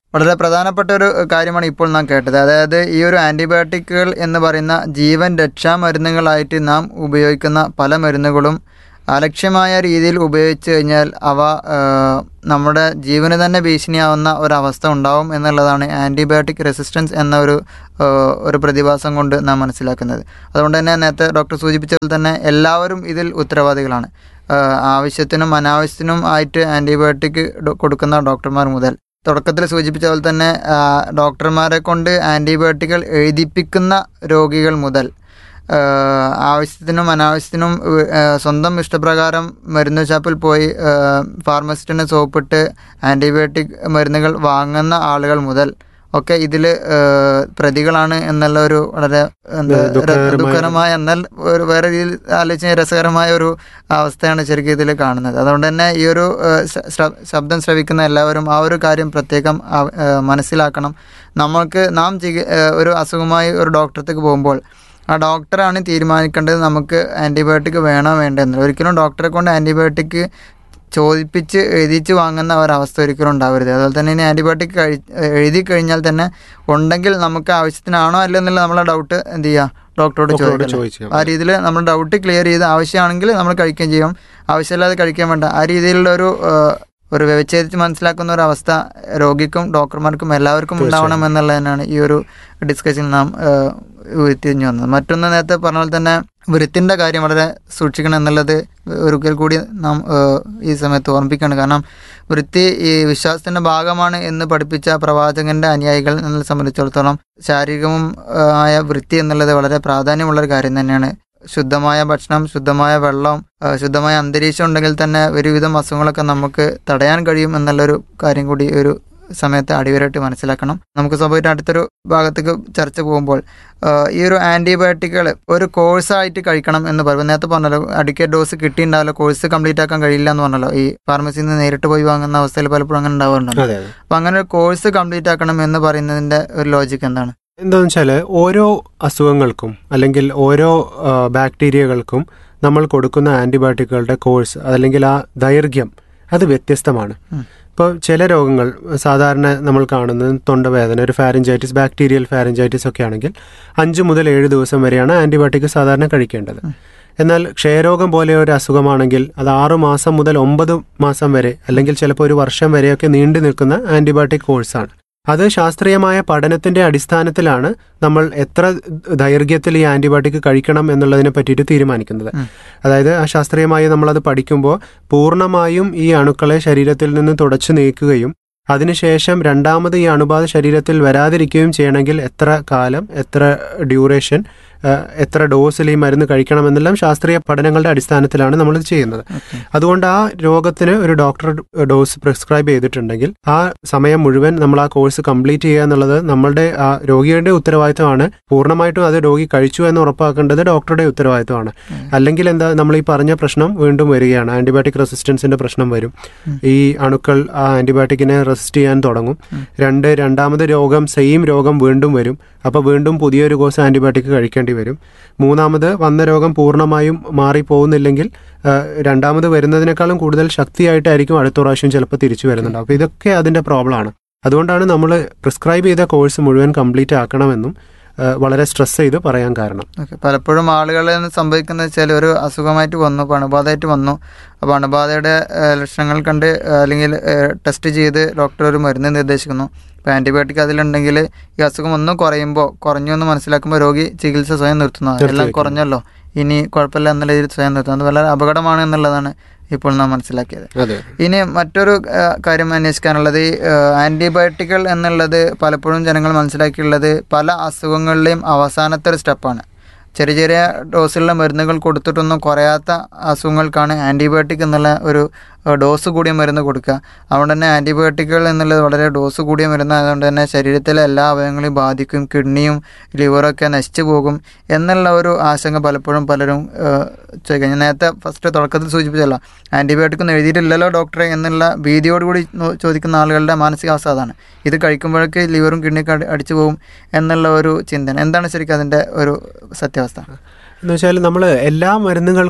വളരെ പ്രധാനപ്പെട്ട ഒരു കാര്യമാണ് ഇപ്പോൾ നാം കേട്ടത് അതായത് ഈ ഒരു ആൻറ്റിബയോട്ടിക്കുകൾ എന്ന് പറയുന്ന ജീവൻ രക്ഷാ മരുന്നുകളായിട്ട് നാം ഉപയോഗിക്കുന്ന പല മരുന്നുകളും അലക്ഷ്യമായ രീതിയിൽ ഉപയോഗിച്ച് കഴിഞ്ഞാൽ അവ ആ, നമ്മുടെ ജീവന് തന്നെ ഭീഷണിയാവുന്ന ഒരവസ്ഥ ഉണ്ടാവും എന്നുള്ളതാണ് ആൻറ്റിബയോട്ടിക് റെസിസ്റ്റൻസ് എന്ന ഒരു ആ, ഒരു പ്രതിഭാസം കൊണ്ട് നാം മനസ്സിലാക്കുന്നത് അതുകൊണ്ട് തന്നെ നേരത്തെ ഡോക്ടർ സൂചിപ്പിച്ച പോലെ തന്നെ എല്ലാവരും ഇതിൽ ഉത്തരവാദികളാണ് ആ, ആവശ്യത്തിനും അനാവശ്യത്തിനും ആയിട്ട് ആൻറ്റിബയോട്ടിക് ഡോ- കൊടുക്കുന്ന ഡോക്ടർമാർ മുതൽ തുടക്കത്തിൽ സൂചിപ്പിച്ച പോലെ തന്നെ ആ, ഡോക്ടർമാരെ കൊണ്ട് ആൻറ്റിബയോട്ടിക്കുകൾ എഴുതിപ്പിക്കുന്ന രോഗികൾ മുതൽ ആ, ആവശ്യത്തിനും അനാവശ്യത്തിനും ഉ- ആ, സ്വന്തം ഇഷ്ടപ്രകാരം മരുന്ന് ഷാപ്പിൽ പോയി ആ, ഫാർമസിസ്റ്റിനെ സോപ്പിട്ട് ആൻറ്റിബയോട്ടിക് മരുന്നുകൾ വാങ്ങുന്ന ആളുകൾ മുതൽ ഒക്കെ ഇതിൽ പ്രതികളാണ് എന്നുള്ള ഒരു വളരെ എന്താ ദുഃഖകരമായ- ദുഃഖകരമായ എന്നാൽ ഒരു വേറെ രീതിയിൽ ആലോചിച്ച രസകരമായ ഒരു അവസ്ഥയാണ് ശരിക്കും ഇതിൽ കാണുന്നത് അതുകൊണ്ട് തന്നെ ഈ ഒരു ഏഹ്, ശ- ശ്ര- ശബ്ദം ശ്രവിക്കുന്ന എല്ലാവരും ആ ഒരു കാര്യം പ്രത്യേകം ആ- ഏഹ്, മനസ്സിലാക്കണം നമ്മൾക്ക് നാം ചികി ഏഹ്, ഒരു അസുഖമായി ഒരു ഡോക്ടറത്തേക്ക് പോകുമ്പോൾ ആ ഡോക്ടറാണ് തീരുമാനിക്കേണ്ടത് നമുക്ക് ആൻറ്റിബയോട്ടിക് വേണോ വേണ്ടെന്നത് ഒരിക്കലും ഡോക്ടറെ കൊണ്ട് ആൻറ്റിബയോട്ടിക് ചോദിപ്പിച്ച് എഴുതിച്ച് വാങ്ങുന്ന ഒരവസ്ഥ ഒരിക്കലും ഉണ്ടാവരുത് അതുപോലെ തന്നെ ഇനി ആൻറ്റിബയോട്ടിക് കഴി എഴുതി കഴിഞ്ഞാൽ തന്നെ ഉണ്ടെങ്കിൽ നമുക്ക് ആവശ്യത്തിനാണോ അല്ലോ എന്നുള്ള നമ്മളെ ഡൗട്ട് എന്ത് ചെയ്യുക ഡോക്ടറോട് ഡോക്ടറോട് ചോദിക്കണം ചോദിച്ചു ആ രീതിയിൽ നമ്മൾ ഡൗട്ട് ക്ലിയർ ചെയ്ത് ആവശ്യമാണെങ്കിൽ നമ്മൾ കഴിക്കുകയും ചെയ്യും ആവശ്യമില്ലാതെ കഴിക്കാൻ വേണ്ട ആ രീതിയിലുള്ള ഒരു ആ, ഒരു വ്യവച്ഛേദിച്ച് മനസ്സിലാക്കുന്ന ഒരു അവസ്ഥ രോഗിക്കും ഡോക്ടർമാർക്കും എല്ലാവർക്കും ഉണ്ടാവണം എന്നുള്ളത് തന്നെയാണ് ഈ ഒരു ഡിസ്കഷനിൽ നാം ആ, ഉരുത്തിരിഞ്ഞു വന്നത് മറ്റൊന്ന് നേരത്തെ പറഞ്ഞ പോലെ തന്നെ വൃത്തിൻ്റെ കാര്യം വളരെ സൂക്ഷിക്കണം എന്നുള്ളത് ഒരിക്കൽ കൂടി നാം ആ, ഈ സമയത്ത് ഓർമ്മിപ്പിക്കുകയാണ് കാരണം വൃത്തി ഈ വിശ്വാസത്തിൻ്റെ ഭാഗമാണ് എന്ന് പഠിപ്പിച്ച പ്രവാചകന്റെ അനുയായികൾ എന്നെ സംബന്ധിച്ചിടത്തോളം ശാരീരികവും ആ, ആയ വൃത്തി എന്നുള്ളത് വളരെ പ്രാധാന്യമുള്ള ഒരു കാര്യം തന്നെയാണ് ശുദ്ധമായ ഭക്ഷണം ശുദ്ധമായ വെള്ളം ആ, ശുദ്ധമായ അന്തരീക്ഷം ഉണ്ടെങ്കിൽ തന്നെ ഒരുവിധം അസുഖങ്ങളൊക്കെ നമുക്ക് തടയാൻ കഴിയും എന്നുള്ളൊരു കാര്യം കൂടി ഒരു സമയത്ത് അടിവരായിട്ട് മനസ്സിലാക്കണം നമുക്ക് സ്വാഭാവികമായിട്ട് അടുത്തൊരു ഭാഗത്തേക്ക് ചർച്ച പോകുമ്പോൾ ആ, ഈ ഒരു ആൻറ്റിബയോട്ടിക്കുകൾ ഒരു കോഴ്സായിട്ട് കഴിക്കണം എന്ന് പറയും നേരത്തെ പറഞ്ഞല്ലോ അഡിക്കേറ്റ് ഡോസ് കിട്ടിയിട്ടുണ്ടാവില്ല കോഴ്സ് കംപ്ലീറ്റ് ആക്കാൻ കഴിയില്ല എന്ന് പറഞ്ഞല്ലോ ഈ ഫാർമസിയിൽ നിന്ന് നേരിട്ട് പോയി വാങ്ങുന്ന അവസ്ഥയിൽ പലപ്പോഴും അങ്ങനെ ഉണ്ടാവാറുണ്ടല്ലോ അതെ അതെ അപ്പം അങ്ങനെ ഒരു കോഴ്സ് കംപ്ലീറ്റ് ആക്കണം എന്ന് പറയുന്നതിൻ്റെ ഒരു ലോജിക്ക് എന്താണ് എന്താണെന്ന് വെച്ചാൽ ഓരോ അസുഖങ്ങൾക്കും അല്ലെങ്കിൽ ഓരോ ആ, ബാക്ടീരിയകൾക്കും നമ്മൾ കൊടുക്കുന്ന ആൻറ്റിബയോട്ടിക്കുകളുടെ കോഴ്സ് അല്ലെങ്കിൽ ആ ദൈർഘ്യം അത് വ്യത്യസ്തമാണ് ഉം. ഇപ്പോൾ ചില രോഗങ്ങൾ സാധാരണ നമ്മൾ കാണുന്നത് തൊണ്ടവേദന ഒരു ഫാരഞ്ചൈറ്റിസ് ബാക്ടീരിയൽ ഫാരഞ്ചൈറ്റിസ് ഒക്കെ ആണെങ്കിൽ അഞ്ച് മുതൽ ഏഴ് ദിവസം വരെയാണ് ആൻറ്റിബയോട്ടിക് സാധാരണ കഴിക്കേണ്ടത് എന്നാൽ ക്ഷയരോഗം പോലെ ഒരു അസുഖമാണെങ്കിൽ അത് ആറു മാസം മുതൽ ഒമ്പത് മാസം വരെ അല്ലെങ്കിൽ ചിലപ്പോൾ ഒരു വർഷം വരെയൊക്കെ നീണ്ടു നിൽക്കുന്ന ആൻറ്റിബയോട്ടിക് കോഴ്സാണ് അത് ശാസ്ത്രീയമായ പഠനത്തിന്റെ അടിസ്ഥാനത്തിലാണ് നമ്മൾ എത്ര ദൈർഘ്യത്തിൽ ഈ ആന്റിബയോട്ടിക് കഴിക്കണം എന്നുള്ളതിനെ പറ്റിയിട്ട് തീരുമാനിക്കുന്നത് ഉം. അതായത് ആ ശാസ്ത്രീയമായി നമ്മളത് പഠിക്കുമ്പോൾ പൂർണ്ണമായും ഈ അണുക്കളെ ശരീരത്തിൽ നിന്ന് തുടച്ചു നീക്കുകയും അതിനുശേഷം രണ്ടാമത് ഈ അണുബാധ ശരീരത്തിൽ വരാതിരിക്കുകയും ചെയ്യണമെങ്കിൽ എത്ര കാലം എത്ര ഡ്യൂറേഷൻ ആ, എത്ര ഡോസിൽ ഈ മരുന്ന് കഴിക്കണമെന്നെല്ലാം ശാസ്ത്രീയ പഠനങ്ങളുടെ അടിസ്ഥാനത്തിലാണ് നമ്മൾ ചെയ്യുന്നത് അതുകൊണ്ട് ആ രോഗത്തിന് ഒരു ഡോക്ടർ ഡോസ് പ്രിസ്ക്രൈബ് ചെയ്തിട്ടുണ്ടെങ്കിൽ ആ സമയം മുഴുവൻ നമ്മൾ ആ കോഴ്സ് കംപ്ലീറ്റ് ചെയ്യുക എന്നുള്ളത് നമ്മളുടെ ആ രോഗിയുടെ ഉത്തരവാദിത്തമാണ് പൂർണ്ണമായിട്ടും അത് രോഗി കഴിച്ചു എന്ന് ഉറപ്പാക്കേണ്ടത് ഡോക്ടറുടെ ഉത്തരവാദിത്തമാണ് അല്ലെങ്കിൽ എന്താ നമ്മൾ ഈ പറഞ്ഞ പ്രശ്നം വീണ്ടും വരികയാണ് ആന്റിബയോട്ടിക് റെസിസ്റ്റൻസിന്റെ പ്രശ്നം വരും ഈ അണുക്കൾ ആ ആന്റിബയോട്ടിക്കിനെ റെസിസ്റ്റ് ചെയ്യാൻ തുടങ്ങും രണ്ട് രണ്ടാമത് രോഗം സെയിം രോഗം വീണ്ടും വരും അപ്പോൾ വീണ്ടും പുതിയൊരു കോഴ്സ് ആന്റിബയോട്ടിക് കഴിക്കേണ്ടി വരും മൂന്നാമത് വന്ന രോഗം പൂർണ്ണമായും മാറിപ്പോകുന്നില്ലെങ്കിൽ ആ, രണ്ടാമത് വരുന്നതിനേക്കാളും കൂടുതൽ ശക്തിയായിട്ടായിരിക്കും അടുത്ത പ്രാവശ്യം ചിലപ്പോൾ തിരിച്ചു വരുന്നുണ്ട് അപ്പോൾ ഇതൊക്കെ അതിൻ്റെ പ്രോബ്ലമാണ് അതുകൊണ്ടാണ് നമ്മൾ പ്രിസ്ക്രൈബ് ചെയ്ത കോഴ്സ് മുഴുവൻ കംപ്ലീറ്റ് ആക്കണമെന്നും ആ, വളരെ സ്ട്രെസ് ചെയ്ത് പറയാൻ കാരണം ഓക്കെ പലപ്പോഴും ആളുകളിൽ സംഭവിക്കുന്നത് വെച്ചാൽ ഒരു അസുഖമായിട്ട് വന്നു ഇപ്പോൾ അണുബാധയായിട്ട് വന്നു അപ്പോൾ അണുബാധയുടെ ഏഹ്, ലക്ഷണങ്ങൾ കണ്ട് ഏഹ്, അല്ലെങ്കിൽ ഏഹ്, ടെസ്റ്റ് ചെയ്ത് ഡോക്ടർ ഒരു മരുന്ന് നിർദ്ദേശിക്കുന്നു ഇപ്പോൾ ആൻറ്റിബയോട്ടിക് അതിലുണ്ടെങ്കിൽ ഈ അസുഖം ഒന്നും കുറയുമ്പോൾ കുറഞ്ഞു എന്ന് മനസ്സിലാക്കുമ്പോൾ രോഗി ചികിത്സ സ്വയം നിർത്തുന്നു എല്ലാം നിർത്തിവെക്കുന്നു. കുറഞ്ഞല്ലോ ഇനി കുഴപ്പമില്ല എന്നുള്ള രീതിയിൽ സ്വയം നിർത്തുന്നു അത് വളരെ അപകടമാണ് എന്നുള്ളതാണ് ഇപ്പോൾ നാം മനസ്സിലാക്കിയത് അതെ ഇനി മറ്റൊരു ആ, കാര്യം അന്വേഷിക്കാനുള്ളത് ഈ ആ, ആൻറ്റിബയോട്ടിക്കുകൾ എന്നുള്ളത് പലപ്പോഴും ജനങ്ങൾ മനസ്സിലാക്കിയുള്ളത് പല അസുഖങ്ങളിലെയും അവസാനത്തെ ഒരു സ്റ്റെപ്പാണ് ചെറിയ ചെറിയ ഡോസിലുള്ള മരുന്നുകൾ കൊടുത്തിട്ടൊന്നും കുറയാത്ത അസുഖങ്ങൾക്കാണ് ആൻറ്റിബയോട്ടിക് എന്നുള്ള ഒരു ആ, ഡോസ് കൂടിയ മരുന്ന് കൊടുക്കുക അതുകൊണ്ട് തന്നെ ആൻറ്റിബയോട്ടിക്കുകൾ എന്നുള്ളത് വളരെ ഡോസ് കൂടിയ മരുന്ന് അതുകൊണ്ട് തന്നെ ശരീരത്തിലെ എല്ലാ അവയവങ്ങളെയും ബാധിക്കും കിഡ്നിയും ലിവറൊക്കെ നശിച്ചു പോകും എന്നുള്ള ഒരു ആശങ്ക പലപ്പോഴും പലരും ആ, ചോദിക്കുക ഞാൻ നേരത്തെ ഫസ്റ്റ് തുടക്കത്തിൽ സൂചിപ്പിച്ചല്ലോ ആൻറ്റിബയോട്ടിക് ഒന്നും എഴുതിയിട്ടില്ലല്ലോ ഡോക്ടറെ എന്നുള്ള ഭീതിയോടുകൂടി നോ- ചോദിക്കുന്ന ആളുകളുടെ മാനസികാവസ്ഥ അതാണ് ഇത് കഴിക്കുമ്പോഴേക്ക് ലിവറും കിഡ്നിയൊക്കെ അടി- അടിച്ചു പോകും എന്നുള്ള ഒരു ചിന്തന എന്താണ് ശരിക്കും അതിൻ്റെ ഒരു സത്യാവസ്ഥ എന്ന് വെച്ചാൽ നമ്മൾ എല്ലാ മരുന്നുകൾക്കും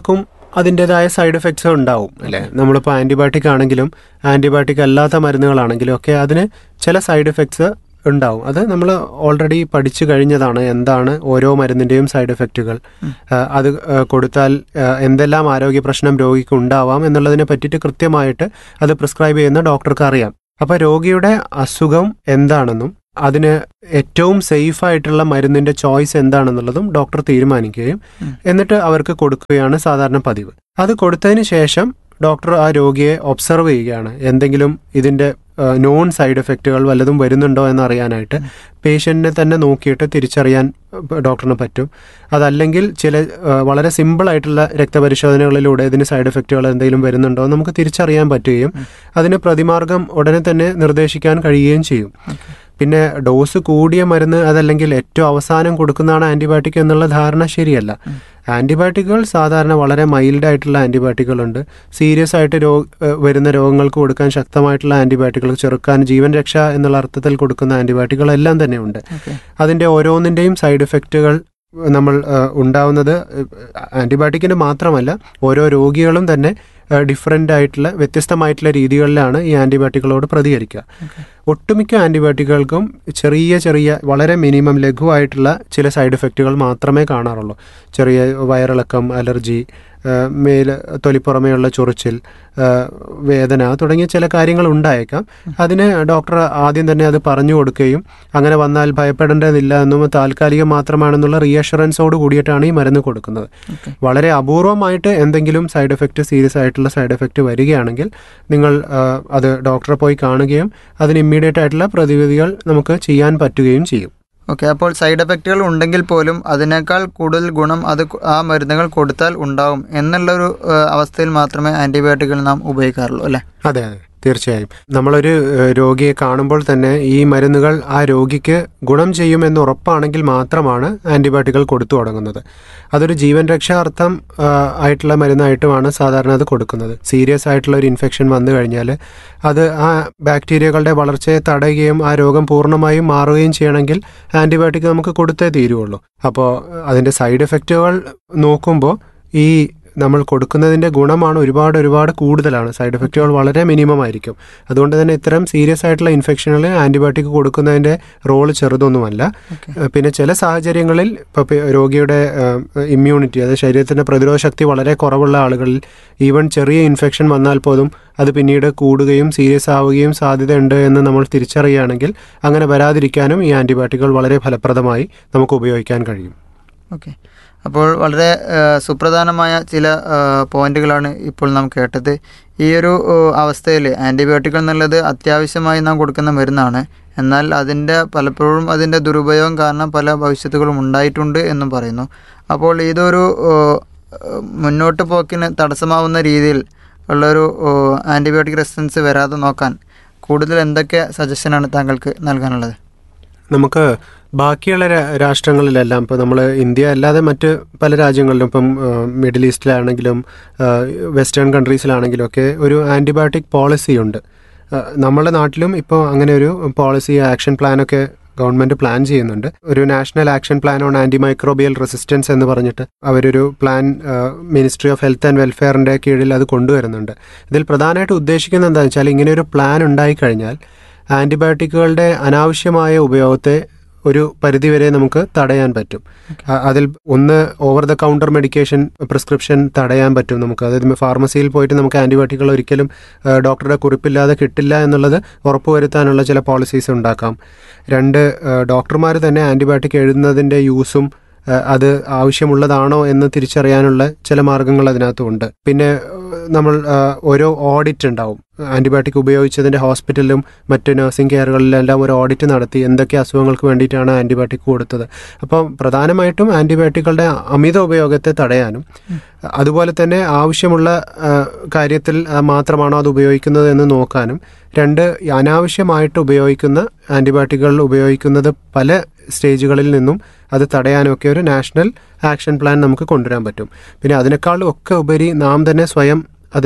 അതിൻ്റെതായ സൈഡ് എഫക്ട്സ് ഉണ്ടാവും അല്ലേ നമ്മളിപ്പോൾ ആൻറ്റിബയോട്ടിക് ആണെങ്കിലും ആൻറ്റിബയോട്ടിക് അല്ലാത്ത മരുന്നുകളാണെങ്കിലും ഒക്കെ അതിന് ചില സൈഡ് എഫക്ട്സ് ഉണ്ടാവും അത് നമ്മൾ ഓൾറെഡി പഠിച്ചു കഴിഞ്ഞതാണ് എന്താണ് ഓരോ മരുന്നിൻ്റെയും സൈഡ് എഫക്റ്റുകൾ അത് ആ, കൊടുത്താൽ ആ, എന്തെല്ലാം ആരോഗ്യ പ്രശ്നം രോഗിക്ക് ഉണ്ടാവാം എന്നുള്ളതിനെ പറ്റിയിട്ട് കൃത്യമായിട്ട് അത് പ്രിസ്ക്രൈബ് ചെയ്യുന്ന ഡോക്ടർക്ക് അറിയാം അപ്പോൾ രോഗിയുടെ അസുഖം എന്താണെന്നും അതിന് ഏറ്റവും സേഫ് ആയിട്ടുള്ള മരുന്നിന്റെ ചോയ്സ് എന്താണെന്നുള്ളതും ഡോക്ടർ തീരുമാനിക്കുകയും എന്നിട്ട് അവർക്ക് കൊടുക്കുകയാണ് സാധാരണ പതിവ് അത് കൊടുത്തതിന് ശേഷം ഡോക്ടർ ആ രോഗിയെ ഒബ്സർവ് ചെയ്യുകയാണ് എന്തെങ്കിലും ഇതിന്റെ നോൺ സൈഡ് എഫക്റ്റുകൾ വല്ലതും വരുന്നുണ്ടോ എന്ന് അറിയാനായിട്ട് പേഷ്യന്റിനെ തന്നെ നോക്കിയിട്ട് തിരിച്ചറിയാൻ ഏഹ്, ഡോക്ടറിന് പറ്റും അതല്ലെങ്കിൽ ചില ഏഹ്, വളരെ സിമ്പിൾ ആയിട്ടുള്ള രക്തപരിശോധനകളിലൂടെ ഇതിന് സൈഡ് എഫക്റ്റുകൾ എന്തെങ്കിലും വരുന്നുണ്ടോ എന്ന് നമുക്ക് തിരിച്ചറിയാൻ പറ്റുകയും അതിന് പ്രതിമാർഗം ഉടനെ തന്നെ നിർദ്ദേശിക്കാൻ കഴിയുകയും ചെയ്യും പിന്നെ ഡോസ് കൂടിയ മരുന്ന് അതല്ലെങ്കിൽ ഏറ്റവും അവസാനം കൊടുക്കുന്നതാണ് ആന്റിബയോട്ടിക് എന്നുള്ള ധാരണ ശരിയല്ല ആന്റിബയോട്ടിക്കുകൾ സാധാരണ വളരെ മൈൽഡ് ആയിട്ടുള്ള ആന്റിബയോട്ടിക്കുകളുണ്ട് സീരിയസ് ആയിട്ട് രോ ഏഹ് വരുന്ന രോഗങ്ങൾക്ക് കൊടുക്കാൻ ശക്തമായിട്ടുള്ള ആന്റിബയോട്ടിക്കുകൾ ചെറുക്കാൻ ജീവൻ രക്ഷ എന്നുള്ള അർത്ഥത്തിൽ കൊടുക്കുന്ന ആന്റിബയോട്ടിക്കുകൾ എല്ലാം തന്നെ ഉണ്ട് അതിൻ്റെ ഓരോന്നിൻ്റെയും സൈഡ് എഫക്റ്റുകൾ നമ്മൾ ഏഹ്, ഉണ്ടാവുന്നത് ആൻറ്റിബയോട്ടിക്കിന് മാത്രമല്ല ഓരോ രോഗികളും തന്നെ ഡിഫറെൻ്റ് ആയിട്ടുള്ള വ്യത്യസ്തമായിട്ടുള്ള രീതികളിലാണ് ഈ ആൻറ്റിബയോട്ടിക്കുകളോട് പ്രതികരിക്കുക ഒട്ടുമിക്ക ആൻറ്റിബയോട്ടിക്കുകൾക്കും ചെറിയ ചെറിയ വളരെ മിനിമം ലഘുവായിട്ടുള്ള ചില സൈഡ് എഫക്റ്റുകൾ മാത്രമേ കാണാറുള്ളൂ ചെറിയ വയറിളക്കം അലർജി ഏഹ്, മേൽ തൊലിപ്പുറമേയുള്ള ചൊറിച്ചിൽ ഏഹ്, വേദന തുടങ്ങിയ ചില കാര്യങ്ങൾ ഉണ്ടായേക്കാം അതിന് ഡോക്ടർ ആദ്യം തന്നെ അത് പറഞ്ഞു കൊടുക്കുകയും അങ്ങനെ വന്നാൽ ഭയപ്പെടേണ്ടതില്ല എന്നും താൽക്കാലികം മാത്രമാണെന്നുള്ള റീഅഷുറൻസോട് കൂടിയിട്ടാണ് ഈ മരുന്ന് കൊടുക്കുന്നത് വളരെ അപൂർവമായിട്ട് എന്തെങ്കിലും സൈഡ് എഫക്റ്റ് സീരിയസ് ആയിട്ടുള്ള സൈഡ് എഫക്റ്റ് വരികയാണെങ്കിൽ നിങ്ങൾ ആ, അത് ഡോക്ടറെ പോയി കാണുകയും അതിന് ഇമ്മീഡിയറ്റ് ആയിട്ടുള്ള പ്രതിവിധികൾ നമുക്ക് ചെയ്യാൻ പറ്റുകയും ചെയ്യും ഓക്കെ അപ്പോൾ സൈഡ് എഫക്റ്റുകൾ ഉണ്ടെങ്കിൽ പോലും അതിനേക്കാൾ കൂടുതൽ ഗുണം അത് കൊ- ആ മരുന്നുകൾ കൊടുത്താൽ ഉണ്ടാവും എന്നുള്ളൊരു ഏഹ്, അവസ്ഥയിൽ മാത്രമേ ആൻറ്റിബയോട്ടിക്കുകൾ നാം ഉപയോഗിക്കാറുള്ളൂ അല്ലേ അതെ അതെ തീർച്ചയായും നമ്മളൊരു ഏഹ്, രോഗിയെ കാണുമ്പോൾ തന്നെ ഈ മരുന്നുകൾ ആ രോഗിക്ക് ഗുണം ചെയ്യുമെന്ന് ഉറപ്പാണെങ്കിൽ മാത്രമാണ് ആൻറ്റിബയോട്ടിക്കുകൾ കൊടുത്തു തുടങ്ങുന്നത് അതൊരു ജീവൻ രക്ഷാർത്ഥം ആ, ആയിട്ടുള്ള മരുന്നായിട്ടുമാണ് സാധാരണ അത് കൊടുക്കുന്നത് സീരിയസ് ആയിട്ടുള്ള ഒരു ഇൻഫെക്ഷൻ വന്നു കഴിഞ്ഞാൽ അത് ആ ബാക്ടീരിയകളുടെ വളർച്ചയെ തടയുകയും ആ രോഗം പൂർണ്ണമായും മാറുകയും ചെയ്യണമെങ്കിൽ ആൻറ്റിബയോട്ടിക് നമുക്ക് കൊടുത്തേ തീരുവുള്ളൂ അപ്പോൾ അതിൻ്റെ സൈഡ് എഫക്റ്റുകൾ നോക്കുമ്പോൾ ഈ നമ്മൾ കൊടുക്കുന്നതിൻ്റെ ഗുണമാണ് ഒരുപാട് ഒരുപാട് കൂടുതലാണ് സൈഡ് എഫക്റ്റുകൾ വളരെ മിനിമം ആയിരിക്കും അതുകൊണ്ട് തന്നെ ഇത്തരം സീരിയസ് ആയിട്ടുള്ള ഇൻഫെക്ഷനിൽ ആൻറ്റിബയോട്ടിക് കൊടുക്കുന്നതിൻ്റെ റോള് ചെറുതൊന്നുമല്ല ഏഹ് പിന്നെ ചില സാഹചര്യങ്ങളിൽ ഇപ്പോൾ രോഗിയുടെ ഇമ്മ്യൂണിറ്റി അതായത് ശരീരത്തിൻ്റെ പ്രതിരോധ ശക്തി വളരെ കുറവുള്ള ആളുകളിൽ ഈവൻ ചെറിയ ഇൻഫെക്ഷൻ വന്നാൽ പോലും അത് പിന്നീട് കൂടുകയും സീരിയസ് ആവുകയും സാധ്യതയുണ്ട് എന്ന് നമ്മൾ തിരിച്ചറിയുകയാണെങ്കിൽ അങ്ങനെ വരാതിരിക്കാനും ഈ ആൻറ്റിബയോട്ടിക്കുകൾ വളരെ ഫലപ്രദമായി നമുക്ക് ഉപയോഗിക്കാൻ കഴിയും ഓക്കെ അപ്പോൾ വളരെ സുപ്രധാനമായ ചില പോയിന്റുകളാണ് ഇപ്പോൾ നാം കേട്ടത് ഈ ഒരു അവസ്ഥയിൽ ആൻറ്റിബയോട്ടിക്കുകൾ എന്നുള്ളത് അത്യാവശ്യമായി നാം കൊടുക്കുന്ന മരുന്നാണ് എന്നാൽ അതിൻ്റെ പലപ്പോഴും അതിൻ്റെ ദുരുപയോഗം കാരണം പല ഭവിഷ്യത്തുകളും ഉണ്ടായിട്ടുണ്ട് എന്നും പറയുന്നു അപ്പോൾ ഇതൊരു ഏഹ്, മുന്നോട്ട് പോക്കിന് തടസ്സമാവുന്ന രീതിയിൽ ഉള്ളൊരു ആൻറ്റിബയോട്ടിക് റെസിസ്റ്റൻസ് വരാതെ നോക്കാൻ കൂടുതൽ എന്തൊക്കെ സജഷനാണ് താങ്കൾക്ക് നൽകാനുള്ളത് നമുക്ക് ബാക്കിയുള്ള രാ- രാഷ്ട്രങ്ങളിലെല്ലാം ഇപ്പോൾ നമ്മൾ ഇന്ത്യ അല്ലാതെ മറ്റ് പല രാജ്യങ്ങളിലും ഇപ്പം ആ, മിഡിൽ ഈസ്റ്റിലാണെങ്കിലും ആ, വെസ്റ്റേൺ കൺട്രീസിലാണെങ്കിലും ഒക്കെ ഒരു ആൻറ്റിബയോട്ടിക് പോളിസി ഉണ്ട് ആ, നമ്മുടെ നാട്ടിലും ഇപ്പോൾ അങ്ങനെ ഒരു പോളിസി ആക്ഷൻ പ്ലാനൊക്കെ ഗവൺമെന്റ് പ്ലാൻ ചെയ്യുന്നുണ്ട് ഒരു national action plan on antimicrobial resistance എന്ന് പറഞ്ഞിട്ട് അവരൊരു plan ministry of health and വെൽഫെയറിന്റെ കീഴിൽ അത് കൊണ്ടുവരുന്നുണ്ട് ഇതിൽ പ്രധാനമായിട്ട് ഉദ്ദേശിക്കുന്നത് എന്താണെന്ന് വെച്ചാൽ ഇങ്ങനെ ഒരു പ്ലാൻ ഉണ്ടായിക്കഴിഞ്ഞാൽ ആന്റിബയോട്ടിക്കുകളുടെ അനാവശ്യമായ ഉപയോഗത്തെ ഒരു പരിധിവരെ നമുക്ക് തടയാൻ പറ്റും അ- അതിൽ ഒന്ന് over the counter medication prescription തടയാൻ പറ്റും നമുക്ക് അതായത് ഫാർമസിയിൽ പോയിട്ട് നമുക്ക് ആൻറ്റിബയോട്ടിക്കുകൾ ഒരിക്കലും ആ, ഡോക്ടറുടെ കുറിപ്പില്ലാതെ കിട്ടില്ല എന്നുള്ളത് ഉറപ്പുവരുത്താനുള്ള ചില പോളിസീസ് ഉണ്ടാക്കാം രണ്ട് ഡോക്ടർമാർ തന്നെ ആൻറ്റിബയോട്ടിക് എഴുതുന്നതിൻ്റെ യൂസും ആ, അത് ആവശ്യമുള്ളതാണോ എന്ന് തിരിച്ചറിയാനുള്ള ചില മാർഗങ്ങൾ അതിനകത്തുണ്ട് പിന്നെ ആ, നമ്മൾ ആ, ഓരോ ഓഡിറ്റ് ഉണ്ടാവും ആൻറ്റിബയോട്ടിക് ഉപയോഗിച്ചതിൻ്റെ ഹോസ്പിറ്റലിലും മറ്റ് നഴ്സിംഗ് കെയറുകളിലെല്ലാം ഒരു ഓഡിറ്റ് നടത്തി എന്തൊക്കെ അസുഖങ്ങൾക്ക് വേണ്ടിയിട്ടാണ് ആൻറ്റിബയോട്ടിക് കൊടുത്തത് അപ്പം പ്രധാനമായിട്ടും ആൻറ്റിബയോട്ടിക്കുകളുടെ അമിത ഉപയോഗത്തെ തടയാനും അതുപോലെ തന്നെ ആവശ്യമുള്ള ആ, കാര്യത്തിൽ ആ, മാത്രമാണോ അത് ഉപയോഗിക്കുന്നത് എന്ന് നോക്കാനും രണ്ട് ഈ അനാവശ്യമായിട്ട് ഉപയോഗിക്കുന്ന ആൻറ്റിബയോട്ടിക്കുകൾ ഉപയോഗിക്കുന്നത് പല സ്റ്റേജുകളിൽ നിന്നും അത് തടയാനൊക്കെ ഒരു നാഷണൽ ആക്ഷൻ പ്ലാൻ നമുക്ക് കൊണ്ടുവരാൻ പറ്റും പിന്നെ അതിനേക്കാളും ഒക്കെ ഉപരി നാം തന്നെ സ്വയം അതിന്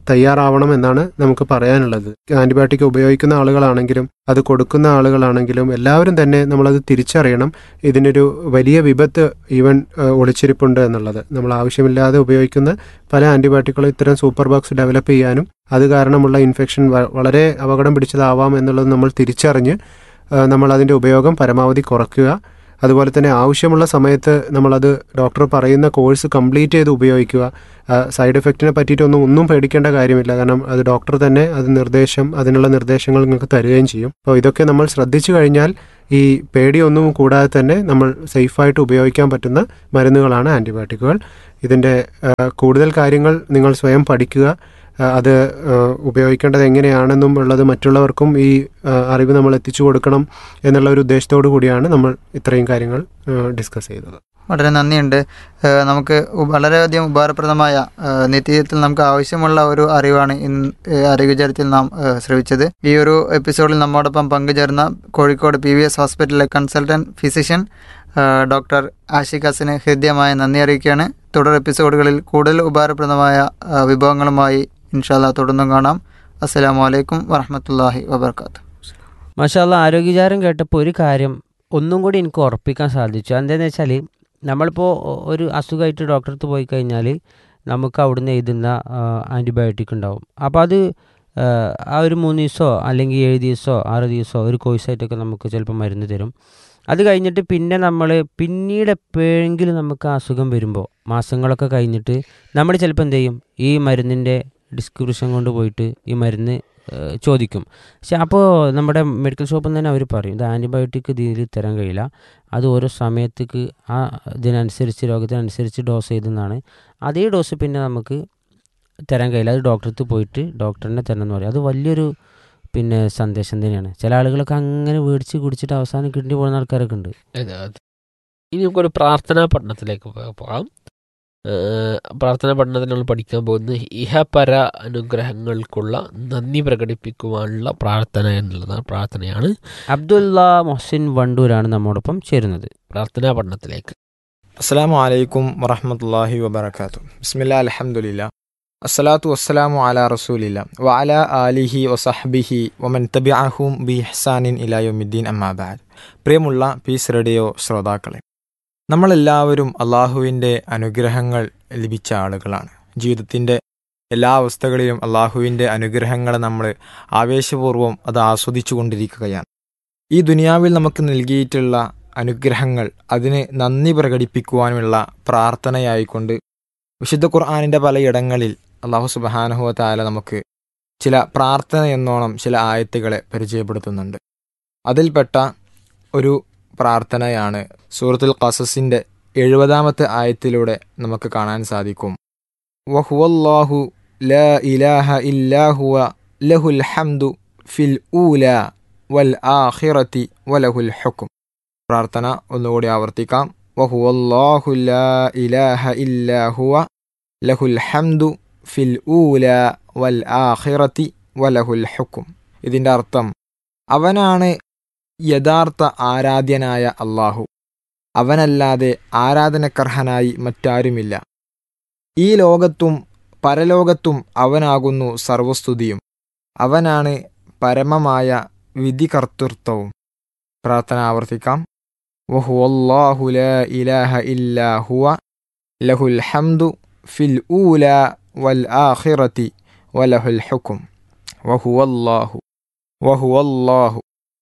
തയ്യാറാവണം എന്നാണ് നമുക്ക് പറയാനുള്ളത് ആൻറ്റിബയോട്ടിക് ഉപയോഗിക്കുന്ന ആളുകളാണെങ്കിലും അത് കൊടുക്കുന്ന ആളുകളാണെങ്കിലും എല്ലാവരും തന്നെ നമ്മളത് തിരിച്ചറിയണം ഇതിനൊരു വലിയ വിപത്ത് ഈവൻ ഏഹ്, ഒളിച്ചിരിപ്പുണ്ട് എന്നുള്ളത് നമ്മൾ ആവശ്യമില്ലാതെ ഉപയോഗിക്കുന്ന പല ആൻറ്റിബയോട്ടിക്കുകളും ഇത്തരം സൂപ്പർ ബോക്സ് ഡെവലപ്പ് ചെയ്യാനും അത് കാരണമുള്ള ഇൻഫെക്ഷൻ വ- വളരെ അപകടം പിടിച്ചതാവാം എന്നുള്ളത് നമ്മൾ തിരിച്ചറിഞ്ഞ് ഏഹ്, നമ്മൾ അതിൻ്റെ ഉപയോഗം പരമാവധി കുറയ്ക്കുക അതുപോലെ തന്നെ ആവശ്യമുള്ള സമയത്ത് നമ്മളത് ഡോക്ടർ പറയുന്ന കോഴ്സ് കംപ്ലീറ്റ് ചെയ്ത് ഉപയോഗിക്കുക സൈഡ് എഫക്റ്റിനെ പറ്റിയിട്ടൊന്നും ഒന്നും പേടിക്കേണ്ട കാര്യമില്ല കാരണം അത് ഡോക്ടർ തന്നെ അത് നിർദ്ദേശം അതിനുള്ള നിർദ്ദേശങ്ങൾ നിങ്ങൾക്ക് തരികയും ചെയ്യും അപ്പോൾ ഇതൊക്കെ നമ്മൾ ശ്രദ്ധിച്ചു കഴിഞ്ഞാൽ ഈ പേടിയൊന്നും കൂടാതെ തന്നെ നമ്മൾ സേഫായിട്ട് ഉപയോഗിക്കാൻ പറ്റുന്ന മരുന്നുകളാണ് ആൻറ്റിബയോട്ടിക്കുകൾ ഇതിൻ്റെ ആ, കൂടുതൽ കാര്യങ്ങൾ നിങ്ങൾ സ്വയം പഠിക്കുക ആ, അത് ആ, ഉപയോഗിക്കേണ്ടത് എങ്ങനെയാണെന്നും ഉള്ളത് മറ്റുള്ളവർക്കും ഈ ആ, അറിവ് നമ്മൾ എത്തിച്ചു കൊടുക്കണം എന്നുള്ള ഒരു ഉദ്ദേശത്തോടു കൂടിയാണ് നമ്മൾ ഇത്രയും കാര്യങ്ങൾ ഡിസ്കസ് ചെയ്തത് വളരെ നന്ദിയുണ്ട് ഏഹ് നമുക്ക് ഉ- വളരെയധികം ഉപകാരപ്രദമായ ഏഹ് നിത്യജീവിതത്തിൽ നമുക്ക് ആവശ്യമുള്ള ഒരു അറിവാണ് ഇന്ന് ഏഹ് ആരോഗ്യചാരത്തിൽ നാം ഏഹ് ശ്രവിച്ചത് ഈ ഒരു എപ്പിസോഡിൽ നമ്മോടൊപ്പം പങ്കുചേർന്ന കോഴിക്കോട് പി വി എസ് ഹോസ്പിറ്റലിലെ consultant physician uh doctor Ashiq ഹസന് ഹൃദ്യമായ നന്ദി അറിയിക്കുകയാണ് തുടർ എപ്പിസോഡുകളിൽ കൂടുതൽ ഉപകാരപ്രദമായ ഏഹ് വിഭവങ്ങളുമായി ഇൻഷാല്ല തുടർന്നും കാണാം അസ്സലാമു അലൈക്കും വറഹമത്തല്ലാഹി വബർക്കാത്തു മാഷാല്ല ആരോഗ്യചാരം കേട്ടപ്പോൾ ഒരു കാര്യം ഒന്നും കൂടി എനിക്ക് ഉറപ്പിക്കാൻ സാധിച്ചു എന്താണെന്ന് വെച്ചാൽ നമ്മളിപ്പോൾ ഒരു അസുഖമായിട്ട് ഡോക്ടറെ അടുത്ത് പോയി കഴിഞ്ഞാൽ നമുക്ക് അവിടുന്ന് എഴുതുന്ന ആൻറ്റിബയോട്ടിക് ഉണ്ടാവും അപ്പോൾ അത് ആ, ആ ഒരു മൂന്ന് ദിവസമോ അല്ലെങ്കിൽ ഏഴ് ദിവസമോ ആറ് ദിവസമോ ഒരു കോഴ്സായിട്ടൊക്കെ നമുക്ക് ചിലപ്പോൾ മരുന്ന് തരും അത് കഴിഞ്ഞിട്ട് പിന്നെ നമ്മൾ പിന്നീട് എപ്പോഴെങ്കിലും നമുക്ക് ആ അസുഖം വരുമ്പോൾ മാസങ്ങളൊക്കെ കഴിഞ്ഞിട്ട് നമ്മൾ ചിലപ്പോൾ എന്ത് ചെയ്യും ഈ മരുന്നിൻ്റെ ഡിസ്ക്രിപ്ഷൻ കൊണ്ട് പോയിട്ട് ഈ മരുന്ന് ഏഹ്, ചോദിക്കും പക്ഷെ അപ്പോൾ നമ്മുടെ മെഡിക്കൽ ഷോപ്പിൽ നിന്ന് തന്നെ അവർ പറയും ഇത് ആൻറ്റിബയോട്ടിക് ഇതിൽ തരാൻ കഴിയില്ല അത് ഓരോ സമയത്തേക്ക് ആ ഇതിനനുസരിച്ച് രോഗത്തിനനുസരിച്ച് ഡോസ് ചെയ്തെന്നാണ് അതേ ഡോസ് പിന്നെ നമുക്ക് തരാൻ കഴിയില്ല അത് ഡോക്ടർക്ക് പോയിട്ട് ഡോക്ടറിനെ തരണം എന്ന് പറയും അത് വലിയൊരു പിന്നെ സന്ദേശം തന്നെയാണ് ചില ആളുകളൊക്കെ അങ്ങനെ മേടിച്ച് കുടിച്ചിട്ട് അവസാനം കിഡ്നി പോകുന്ന ആൾക്കാരൊക്കെ ഉണ്ട് അതെ അതെ ഇനി നമുക്കൊരു പ്രാർത്ഥനാ പഠനത്തിലേക്ക് പോ- പോകാം ഏഹ് പ്രാർത്ഥനാ പഠനത്തിൽ നമ്മൾ പഠിക്കാൻ പോകുന്നത് ഇഹപര അനുഗ്രഹങ്ങൾക്കുള്ള നന്ദി പ്രകടിപ്പിക്കുവാനുള്ള പ്രാർത്ഥന എന്നുള്ളതാണ് പ്രാർത്ഥനയാണ് അബ്ദുല്ല മൊഹസിൻ വണ്ടൂരാണ് നമ്മോടൊപ്പം ചേരുന്നത് പ്രാർത്ഥനാ പഠനത്തിലേക്ക് അസ്സാം വലൈക്കും വറഹമത്തല്ലാഹി വബർക്കാത്തു ബിസ്മില്ലാ അലഹമുല്ല അസ്സലാത്തു വസ്സലാമു അലാ റസൂലില്ല വഅല ആലിഹി വസഹ്ബിഹി വമൻ തബിഅഹും ബി ഇഹ്സാനിൻ ഇലായുമിദ്ദീൻ അമ്മാബാദ് പ്രിയമുള്ള പീസ് റേഡിയോ ശ്രോതാക്കളെ നമ്മളെല്ലാവരും അള്ളാഹുവിൻ്റെ അനുഗ്രഹങ്ങൾ ലഭിച്ച ആളുകളാണ് ജീവിതത്തിൻ്റെ എല്ലാ അവസ്ഥകളിലും അള്ളാഹുവിൻ്റെ അനുഗ്രഹങ്ങളെ നമ്മൾ ആവേശപൂർവ്വം അത് ആസ്വദിച്ചു കൊണ്ടിരിക്കുകയാണ് ഈ ദുനിയാവിൽ നമുക്ക് നൽകിയിട്ടുള്ള അനുഗ്രഹങ്ങൾ അതിന് നന്ദി പ്രകടിപ്പിക്കുവാനുമുള്ള പ്രാർത്ഥനയായിക്കൊണ്ട് വിശുദ്ധ ഖുർആാനിൻ്റെ പലയിടങ്ങളിൽ അള്ളാഹു സുബഹാനഹുവ താല നമുക്ക് ചില പ്രാർത്ഥന എന്നോണം ചില ആയത്തുകളെ പരിചയപ്പെടുത്തുന്നുണ്ട് അതിൽപ്പെട്ട ഒരു പ്രാർത്ഥനയാണ് സൂറത്തുൽ ഖസസിൻ്റെ എഴുപതാമത്തെ ആയത്തിലൂടെ നമുക്ക് കാണാൻ സാധിക്കും വഹുവല്ലാഹു ലാ ഇലാഹ ഇല്ലാഹുവ ലഹുൽ ഹംദു ഫിൽ ഊല വൽ ആഖിറത്തി വലഹുൽ ഹുക്കും പ്രാർത്ഥന ഒന്നുകൂടി ആവർത്തിക്കാം വഹുവല്ലാഹു ലാ ഇലാഹ ഇല്ലാഹുവ ലഹുൽ ഹംദു ഫിൽ ഊല വൽ ആഖിറത്തി വലഹുൽ ഹുക്കും ഇതിൻ്റെ അർത്ഥം അവനാണ് യഥാർത്ഥ ആരാധ്യനായ അള്ളാഹു അവനല്ലാതെ ആരാധനക്കർഹനായി മറ്റാരുമില്ല ഈ ലോകത്തും പരലോകത്തും അവനാകുന്നു സർവസ്തുതിയും അവനാണ് പരമമായ വിധികർത്തൃത്വവും പ്രാർത്ഥന ആവർത്തിക്കാം വഹുവല്ലാഹു ലാ ഇലാഹ ഇല്ലാ ഹുവ ലഹുൽ ഹംദു ഫിൽ ഊല വൽ ആഖിറതി വലഹുൽ ഹുക്കും വഹുവല്ലാഹു വഹുവല്ലാഹു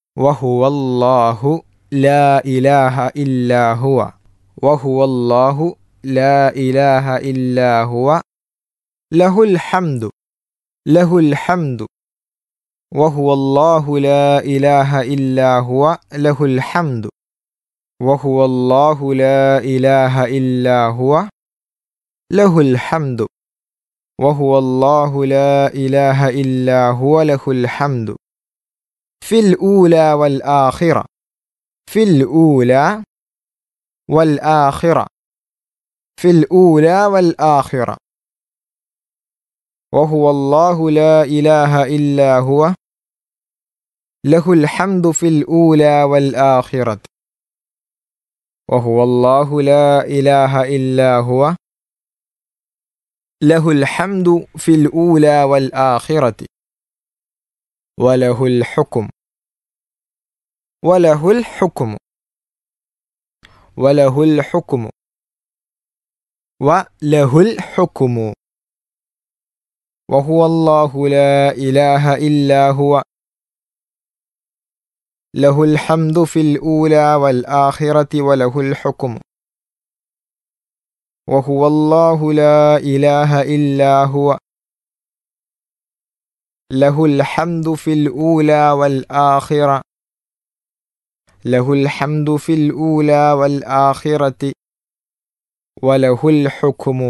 വഹുവല്ലാഹു ലാ ഇലാഹ ഇല്ലാ ഹുവ വഹുവല്ലാഹു ലാ ഇലാഹ ഇല്ലാ ഹുവ ലഹുൽ ഹംദു ലഹുൽ ഹംദു وهو الله لا إله إلا هو له الحمد وهو الله لا إله إلا هو له الحمد وهو الله لا إله إلا هو له الحمد في الأولى والآخرة في الأولى والآخرة في الأولى والآخرة وهو الله لا إله إلا هو له الحمد في الأولى والآخرة وهو الله لا إله إلا هو له الحمد في الأولى والآخرة وله الحكم وله الحكم وله الحكم وله الحكم وهو الله لا إله إلا هو له الحمد في الأولى والآخرة وله الحكم وهو الله لا إله إلا هو له الحمد في الأولى والآخرة له الحمد في الأولى والآخرة وله الحكم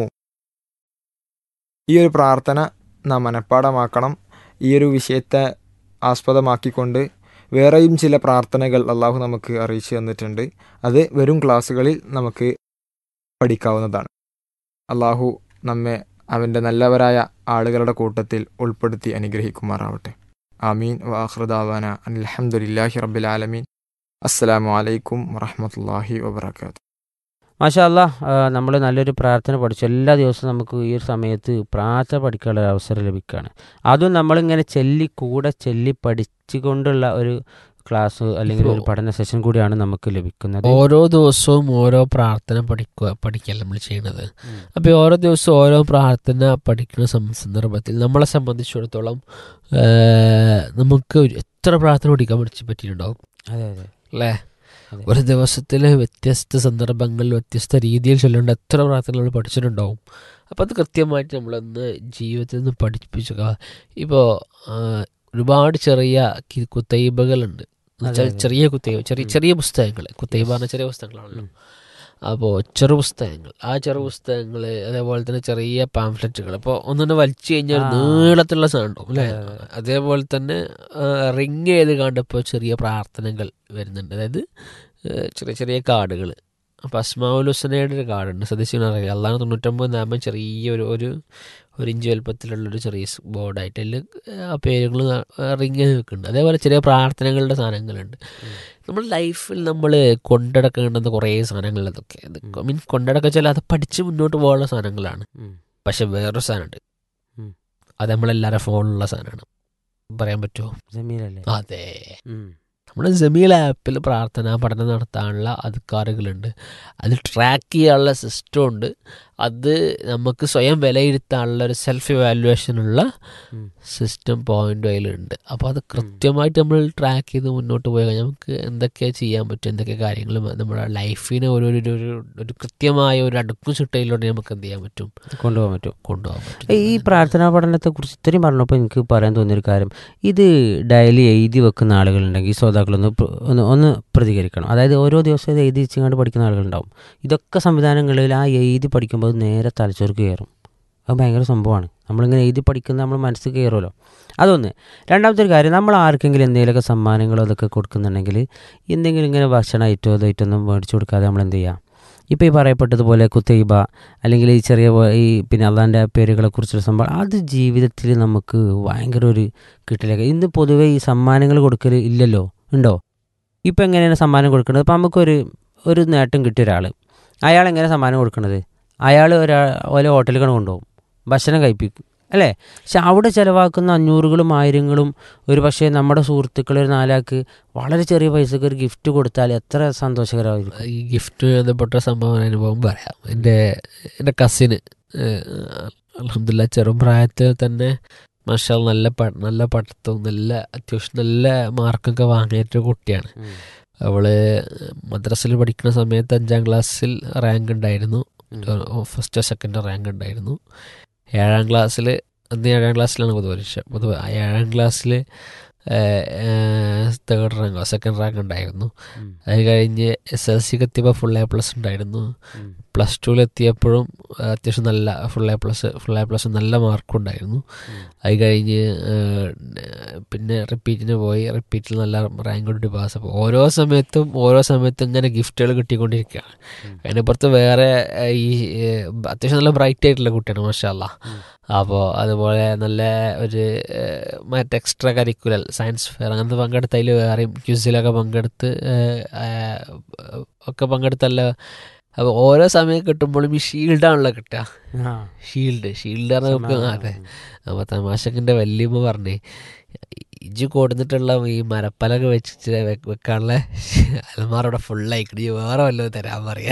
ഈ ഒരു പ്രാർത്ഥന നാം മനഃപ്പാടമാക്കണം ഈ ഒരു വിഷയത്തെ ആസ്പദമാക്കിക്കൊണ്ട് വേറെയും ചില പ്രാർത്ഥനകൾ അള്ളാഹു നമുക്ക് അറിയിച്ചു തന്നിട്ടുണ്ട് അത് വരും ക്ലാസ്സുകളിൽ നമുക്ക് പഠിക്കാവുന്നതാണ് അള്ളാഹു നമ്മെ അവൻ്റെ നല്ലവരായ ആളുകളുടെ കൂട്ടത്തിൽ ഉൾപ്പെടുത്തി അനുഗ്രഹിക്കുമാറാവട്ടെ ആമീൻ വാഹൃദാവാന അലഹമുല്ലാഹി റബ്ബിൽ ആലമീൻ അസ്സലാമു അലൈക്കും വറഹമത്തല്ലാഹി വബർക്കാത്തു മാഷാ അല്ലാ നമ്മൾ നല്ലൊരു പ്രാർത്ഥന പഠിച്ചു എല്ലാ ദിവസവും നമുക്ക് ഈ ഒരു സമയത്ത് പ്രാർത്ഥന പഠിക്കാനുള്ള ഒരു അവസരം ലഭിക്കുകയാണ് അതും നമ്മളിങ്ങനെ ചെല്ലി കൂടെ ചെല്ലി പഠിച്ചുകൊണ്ടുള്ള ഒരു ക്ലാസ് അല്ലെങ്കിൽ ഒരു പഠന സെഷൻ കൂടിയാണ് നമുക്ക് ലഭിക്കുന്നത് ഓരോ ദിവസവും ഓരോ പ്രാർത്ഥന പഠിക്കുക പഠിക്കല്ല നമ്മൾ ചെയ്യുന്നത് അപ്പോൾ ഓരോ ദിവസവും ഓരോ പ്രാർത്ഥന പഠിക്കുന്ന സം- സന്ദർഭത്തിൽ നമ്മളെ സംബന്ധിച്ചിടത്തോളം ആ, നമുക്ക് ഒരു- എത്ര പ്രാർത്ഥന പഠിക്കാൻ പഠിച്ചു പറ്റിയിട്ടുണ്ടാവും അതെ അതെ അല്ലേ അതെ. ഒരു ദിവസത്തിൽ വ്യത്യസ്ത സന്ദർഭങ്ങളിൽ വ്യത്യസ്ത രീതിയിൽ ചൊല്ലേണ്ട എത്ര പ്രാർത്ഥനകൾ പഠിച്ചിട്ടുണ്ടാവും അപ്പോൾ അത് കൃത്യമായിട്ട് നമ്മളൊന്ന് ജീവിതത്തിൽ നിന്ന് പഠിപ്പിച്ചുക ഇപ്പോൾ ഒരുപാട് ചെറിയ കി- കുത്തൈബകളുണ്ട് എന്നുവെച്ചാൽ അതെ, അതെ. ചെറിയ കുത്തൈബ ചെറിയ ചെറിയ പുസ്തകങ്ങൾ കുത്തൈബ പറഞ്ഞ ചെറിയ പുസ്തകങ്ങളാണല്ലോ അപ്പോൾ ചെറു പുസ്തകങ്ങൾ ആ ചെറു പുസ്തകങ്ങൾ അതേപോലെ തന്നെ ചെറിയ പാംഫ്ലെറ്റുകൾ അപ്പോൾ ഒന്നൊന്ന് വലിച്ചു കഴിഞ്ഞാൽ ആ. നീളത്തിലുള്ള സാധനം ഉണ്ടാവും അല്ലേ അതെ, അതെ. അതേപോലെ തന്നെ റിങ് ചെയ്ത് കണ്ടപ്പോൾ ചെറിയ പ്രാർത്ഥനകൾ വരുന്നുണ്ട് അതായത് ആ, ചെറിയ ചെറിയ കാർഡുകൾ അപ്പോൾ അസ്മാവുൽ ഹുസനയുടെ ഒരു കാർഡുണ്ട് ശ്രദ്ധിച്ചു അറിയാം അള്ളാഹ് തൊണ്ണൂറ്റൊമ്പത് നാമം ചെറിയ ഒരു ഒരു ഒരു ഇഞ്ച് വലുപ്പത്തിലുള്ളൊരു ചെറിയ ബോർഡായിട്ട് അതിൽ ആ പേരുകൾ റിങ് ചെയ്ത് വെക്കുന്നുണ്ട് അതേപോലെ ചെറിയ പ്രാർത്ഥനകളുടെ സാധനങ്ങളുണ്ട് നമ്മൾ ലൈഫിൽ നമ്മൾ കൊണ്ടടക്കേണ്ടുന്ന കുറേ സാധനങ്ങൾ അതൊക്കെ അത് മീൻ കൊണ്ടടക്ക വെച്ചാൽ അത് പഠിച്ച് മുന്നോട്ട് പോകാനുള്ള സാധനങ്ങളാണ് ഉം. പക്ഷെ വേറൊരു സാധനമുണ്ട് ഉം. അത് നമ്മളെല്ലാവരും ഫോണിലുള്ള സാധനമാണ് പറയാൻ പറ്റുമോ ജമീലല്ലേ അതെ ഉം. നമ്മുടെ ജമീൽ ആപ്പിൽ പ്രാർത്ഥനാ പഠനം നടത്താനുള്ള അധികാരികളുണ്ട് അത് ട്രാക്ക് ചെയ്യാനുള്ള സിസ്റ്റം ഉണ്ട് അത് നമുക്ക് സ്വയം വിലയിരുത്താനുള്ള ഒരു സെൽഫ് ഇവാലുവേഷനുള്ള ഉം. സിസ്റ്റം പോയിന്റ് അതിലുണ്ട് അപ്പോൾ അത് കൃത്യമായിട്ട് നമ്മൾ ട്രാക്ക് ചെയ്ത് മുന്നോട്ട് പോയി കഴിഞ്ഞാൽ നമുക്ക് എന്തൊക്കെ ചെയ്യാൻ പറ്റും എന്തൊക്കെ കാര്യങ്ങൾ നമ്മുടെ ലൈഫിനെ ഒരു ഒരു- ഒരു ഒരു- ഒരു കൃത്യമായ ഒരു അടുക്കും ചിട്ടയിലൂടെ നമുക്ക് എന്ത് ചെയ്യാൻ പറ്റും കൊണ്ടുപോകാൻ പറ്റും കൊണ്ടുപോകാൻ ഈ പറ്റും പ്രാർത്ഥനാ പഠനത്തെക്കുറിച്ച് ഇത്രയും പറഞ്ഞപ്പോൾ എനിക്ക് പറയാൻ തോന്നിയൊരു കാര്യം ഇത് ഡെയിലി എഴുതി വെക്കുന്ന ആളുകളുണ്ടെങ്കിൽ ശ്രോതാക്കളൊന്ന് പ്ര- ഒന്ന് ഒന്ന് പ്രതികരിക്കണം അതായത് ഓരോ ദിവസവും ഇത് എഴുതി വെച്ചുകൊണ്ട് പഠിക്കുന്ന ആളുകളുണ്ടാവും ഇതൊക്കെ സംവിധാനങ്ങളിൽ ആ എഴുതി പഠിക്കുമ്പോൾ അത് നേരെ തലച്ചോർക്ക് കയറും അത് ഭയങ്കര സംഭവമാണ് നമ്മളിങ്ങനെ എഴുതി പഠിക്കുന്നത് നമ്മൾ മനസ്സിൽ കയറുമല്ലോ അതൊന്ന് രണ്ടാമത്തെ ഒരു കാര്യം നമ്മൾ ആർക്കെങ്കിലും എന്തെങ്കിലുമൊക്കെ സമ്മാനങ്ങളോ അതൊക്കെ കൊടുക്കുന്നുണ്ടെങ്കിൽ എന്തെങ്കിലും ഇങ്ങനെ ഭക്ഷണം ഐറ്റോ ഇതോ ഒന്നും മേടിച്ചു കൊടുക്കാതെ നമ്മൾ എന്ത് ചെയ്യുക ഇപ്പോൾ ഈ പറയപ്പെട്ടതുപോലെ കുത്തൈബ അല്ലെങ്കിൽ ഈ ചെറിയ പോ- ഈ പിന്നെ അള്ളാൻ്റെ പേരുകളെ കുറിച്ചുള്ള സംഭവം അത് ജീവിതത്തിൽ നമുക്ക് ഭയങ്കര ഒരു കിട്ടലേക്ക് ഇന്ന് പൊതുവേ ഈ സമ്മാനങ്ങൾ കൊടുക്കൽ ഇല്ലല്ലോ ഉണ്ടോ ഇപ്പം എങ്ങനെയാണ് സമ്മാനം കൊടുക്കുന്നത് ഇപ്പം നമുക്കൊരു ഒരു നേട്ടം കിട്ടിയ ഒരാൾ അയാൾ എങ്ങനെ സമ്മാനം കൊടുക്കുന്നത് അയാൾ ഒരാ ഓരോ ഹോട്ടലുകൾ കൊണ്ടുപോകും ഭക്ഷണം കഴിപ്പിക്കും അല്ലേ പക്ഷെ അവിടെ ചിലവാക്കുന്ന അഞ്ഞൂറുകളും ആയിരങ്ങളും ഒരു പക്ഷേ നമ്മുടെ സുഹൃത്തുക്കൾ ഒരു നാലാൾക്ക് വളരെ ചെറിയ പൈസക്ക് ഒരു ഗിഫ്റ്റ് കൊടുത്താൽ എത്ര സന്തോഷകരമായിരിക്കും ഈ ഗിഫ്റ്റ് ബന്ധപ്പെട്ട സംഭവം അനുഭവം പറയാം എൻ്റെ എൻ്റെ കസിന് അലഹമില്ല ചെറുപ്രായത്തിൽ തന്നെ മാഷാ നല്ല പ നല്ല പഠിത്തവും നല്ല അത്യാവശ്യം നല്ല മാർക്കൊക്കെ വാങ്ങിയിട്ടൊരു കുട്ടിയാണ് അവള് മദ്രസയിൽ പഠിക്കുന്ന സമയത്ത് അഞ്ചാം ക്ലാസ്സിൽ റാങ്ക് ഉണ്ടായിരുന്നു ഫസ്റ്റോ സെക്കൻഡോ റാങ്ക് ഉണ്ടായിരുന്നു ഏഴാം ക്ലാസ്സിൽ അന്ന് ഏഴാം ക്ലാസ്സിലാണ് പൊതുപരീക്ഷ പൊതുവെ ആ ഏഴാം ക്ലാസ്സിൽ തേർഡ് റാങ്കോ സെക്കൻഡ് റാങ്ക് ഉണ്ടായിരുന്നു അത് കഴിഞ്ഞ് എസ് എൽ സിക്ക് എത്തിയപ്പോൾ ഫുൾ എ പ്ലസ് ഉണ്ടായിരുന്നു പ്ലസ് ടുവിലെത്തിയപ്പോഴും അത്യാവശ്യം നല്ല full A plus full A plus നല്ല മാർക്കും ഉണ്ടായിരുന്നു അത് കഴിഞ്ഞ് ഏഹ്, പിന്നെ റിപ്പീറ്റിന് പോയി റിപ്പീറ്റിൽ നല്ല റാങ്ക് കൊണ്ട് പാസ് അപ്പോൾ ഓരോ സമയത്തും ഓരോ സമയത്തും ഇങ്ങനെ ഗിഫ്റ്റുകൾ കിട്ടിക്കൊണ്ടിരിക്കുകയാണ് അതിനപ്പുറത്ത് വേറെ ഏഹ്, ഈ ഏഹ്, അത്യാവശ്യം നല്ല ബ്രൈറ്റ് ആയിട്ടുള്ള കുട്ടിയാണ് മാഷാല്ല അപ്പോൾ അതുപോലെ നല്ല ഒരു ഏഹ്, മറ്റ് എക്സ്ട്രാ കരിക്കുലർ സയൻസ് ഫെയർ അങ്ങനത്തെ പങ്കെടുത്തതിൽ വേറെയും ക്യൂസിലൊക്കെ പങ്കെടുത്ത് ഏഹ്, ഏഹ്, ഒക്കെ പങ്കെടുത്തല്ല അപ്പോൾ ഓരോ സമയം കിട്ടുമ്പോഴും ഈ ഷീൽഡാണല്ലോ കിട്ടുക ആ. ഷീൽഡ് ഷീൽഡ് പറഞ്ഞാൽ നമുക്ക് ആ, അതെ അപ്പോൾ തമാശക്കിൻ്റെ വല്യമ്മ പറഞ്ഞേ ഇജ്ജ് കൊടുത്തിട്ടുള്ള ഈ മരപ്പലക വെച്ച് വെ- വെക്കാനുള്ള അലമാറയുടെ ഫുള്ളായിക്കടി വേറെ വല്ലതും തരാൻ പറയാ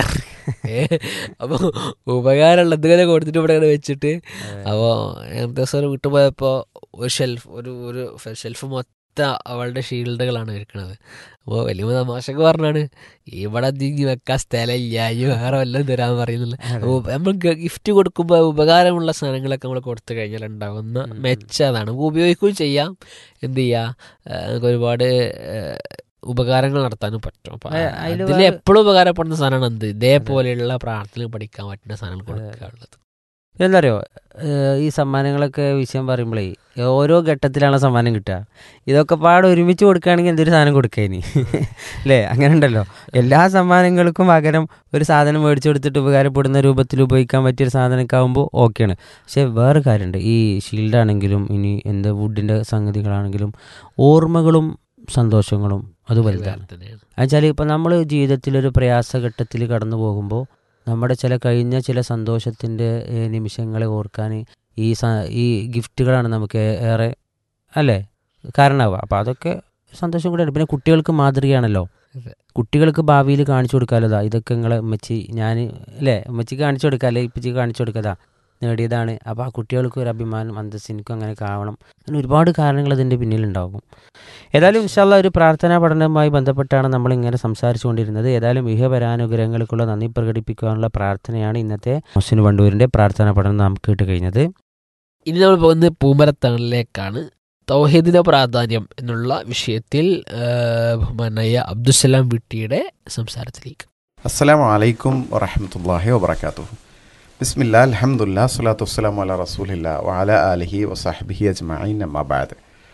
അപ്പോൾ ഉപകാരമുള്ള എന്തുപോലെ കൊടുത്തിട്ട് ഇവിടെ ഇങ്ങനെ വെച്ചിട്ട് അപ്പോൾ നേരത്തെ ദിവസം വീട്ടിൽ പോയപ്പോൾ ഒരു ഷെൽഫ് ഒരു ഒരു ഷെൽഫ് മൊത്തം അവളുടെ ഷീൽഡുകളാണ് ഇരിക്കുന്നത് അപ്പോൾ വലിയ തമാശക്ക് പറഞ്ഞാണ് ഇവിടെ തിങ്ങി വെക്കാൻ സ്ഥലമില്ല ഈ വേറെ വല്ലതും തരാൻ പറയുന്നില്ല അപ്പോൾ നമ്മൾ ഗിഫ്റ്റ് കൊടുക്കുമ്പോൾ ഉപകാരമുള്ള സാധനങ്ങളൊക്കെ നമ്മൾ കൊടുത്തു കഴിഞ്ഞാൽ ഉണ്ടാകുന്ന മെച്ചം അതാണ് നമുക്ക് ഉപയോഗിക്കുകയും ചെയ്യാം എന്ത് ചെയ്യുക നമുക്ക് ഒരുപാട് ഏഹ്, ഉപകാരങ്ങൾ നടത്താനും പറ്റും അപ്പം ഏ, അതില് അതിൽ വേറെ- എപ്പോഴും ഉപകാരപ്പെടുന്ന സാധനമാണ് എന്ത് ഇതേപോലെയുള്ള പ്രാർത്ഥന പഠിക്കാൻ പറ്റുന്ന സാധനങ്ങൾ കൊടുക്കാനുള്ളത് എന്താ അറിയോ ഈ സമ്മാനങ്ങളൊക്കെ വിഷയം പറയുമ്പോഴേ ഓരോ ഘട്ടത്തിലാണ് സമ്മാനം കിട്ടുക ഇതൊക്കെ പാടെ ഒരുമിച്ച് കൊടുക്കുകയാണെങ്കിൽ എന്തൊരു സാധനം കൊടുക്കേനി അല്ലേ അങ്ങനെ ഉണ്ടല്ലോ എല്ലാ സമ്മാനങ്ങൾക്കും പകരം ഒരു സാധനം മേടിച്ചു കൊടുത്തിട്ട് ഉപകാരപ്പെടുന്ന രൂപത്തിൽ ഉപയോഗിക്കാൻ പറ്റിയൊരു സാധനമൊക്കെ ആകുമ്പോൾ ഓക്കെയാണ് പക്ഷേ വേറെ കാര്യമുണ്ട് ഈ ഷീൽഡാണെങ്കിലും ഇനി എന്ത് വുഡിൻ്റെ സംഗതികളാണെങ്കിലും ഓർമ്മകളും സന്തോഷങ്ങളും അത് വലുതാണ് തന്നെയാണ് എന്നുവെച്ചാൽ ഇപ്പം നമ്മൾ ജീവിതത്തിലൊരു പ്രയാസഘട്ടത്തിൽ കടന്നു പോകുമ്പോൾ നമ്മുടെ ചില കഴിഞ്ഞ ചില സന്തോഷത്തിൻ്റെ നിമിഷങ്ങളെ ഓർക്കാൻ ഈ സ- ഈ ഗിഫ്റ്റുകളാണ് നമുക്ക് ഏറെ അല്ലേ കാരണമാവുക അപ്പോൾ അതൊക്കെ സന്തോഷം കൂടെയാണ് പിന്നെ കുട്ടികൾക്ക് മാതൃകയാണല്ലോ അതെ. കുട്ടികൾക്ക് ഭാവിയിൽ കാണിച്ചു കൊടുക്കാലോ ഇതൊക്കെ നിങ്ങളെ ഉമ്മച്ചി ഞാൻ അല്ലേ ഉമ്മച്ചിക്ക് കാണിച്ചു കൊടുക്കാം അല്ലെ ഇപ്പച്ചിക്ക് കാണിച്ചു കൊടുക്കതാ നേടിയതാണ് അപ്പോൾ ആ കുട്ടികൾക്ക് ഒരു അഭിമാനം അന്തസ് എനിക്കും അങ്ങനെ ആവണം അങ്ങനെ ഒരുപാട് കാരണങ്ങൾ ഇതിൻ്റെ പിന്നിലുണ്ടാകും ഏതായാലും ഇൻഷാല്ല ഒരു പ്രാർത്ഥനാ പഠനവുമായി ബന്ധപ്പെട്ടാണ് നമ്മൾ ഇങ്ങനെ സംസാരിച്ചുകൊണ്ടിരുന്നത് ഏതായാലും ഇഹപരാനുഗ്രഹങ്ങൾക്കുള്ള നന്ദി പ്രകടിപ്പിക്കാനുള്ള പ്രാർത്ഥനയാണ് ഇന്നത്തെ മൊസിന് വണ്ടൂരിൻ്റെ പ്രാർത്ഥനാ പഠനം നാം കേട്ട് കഴിഞ്ഞത് ഇനി നമ്മൾ പോകുന്നത് പൂമരത്തണലിലേക്കാണ് തൗഹീദിന്റെ പ്രാധാന്യം എന്നുള്ള വിഷയത്തിൽ ഏഹ്, ബഹുമാനായ അബ്ദുസലാം വിട്ടിയുടെ സംസാരത്തിലേക്ക് അസ്സലാമു അലൈക്കും വറഹമത്തല്ലാഹി വബർക്കാത്തു ബിസ്മില്ലാ അൽഹംദുലില്ലാ സ്വലാത്തു വസ്സലാമു അല റസൂലില്ല വഅല ആലിഹി വസാഹബിഹി അജ്മഈൻ അമ്മാബാദ്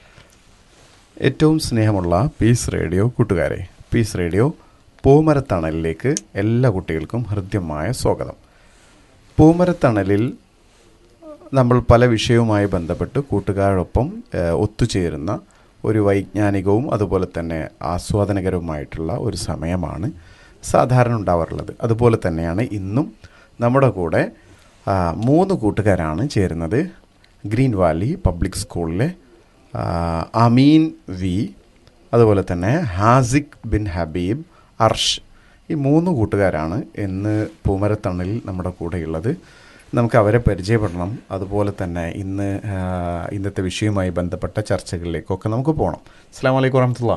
ഏറ്റവും സ്നേഹമുള്ള പീസ് റേഡിയോ കൂട്ടുകാരെ പീസ് റേഡിയോ പൂമരത്തണലിലേക്ക് എല്ലാ കുട്ടികൾക്കും ഹൃദ്യമായ സ്വാഗതം പൂമരത്തണലിൽ നമ്മൾ പല വിഷയവുമായി ബന്ധപ്പെട്ട് കൂട്ടുകാരോടൊപ്പം ഏഹ്, ഒത്തുചേരുന്ന ഒരു വൈജ്ഞാനികവും അതുപോലെ തന്നെ ആസ്വാദനകരവുമായിട്ടുള്ള ഒരു സമയമാണ് സാധാരണ ഉണ്ടാവാറുള്ളത് അതുപോലെ തന്നെയാണ് ഇന്നും നമ്മുടെ കൂടെ ആ, മൂന്ന് കൂട്ടുകാരാണ് ചേരുന്നത് ഗ്രീൻ വാലി പബ്ലിക് സ്കൂളിലെ ആ, അമീൻ വി അതുപോലെ തന്നെ ഹാസിഖ് ബിൻ ഹബീബ് അർഷ് ഈ മൂന്ന് കൂട്ടുകാരാണ് ഇന്ന് പൂമരത്തണലിൽ നമ്മുടെ കൂടെയുള്ളത് നമുക്ക് അവരെ പരിചയപ്പെടണം അതുപോലെ തന്നെ ഇന്ന് ആ, ഇന്നത്തെ വിഷയവുമായി ബന്ധപ്പെട്ട ചർച്ചകളിലേക്കൊക്കെ നമുക്ക് പോകണം അസ്സാം വലൈക്കും വറഹമത്തുള്ള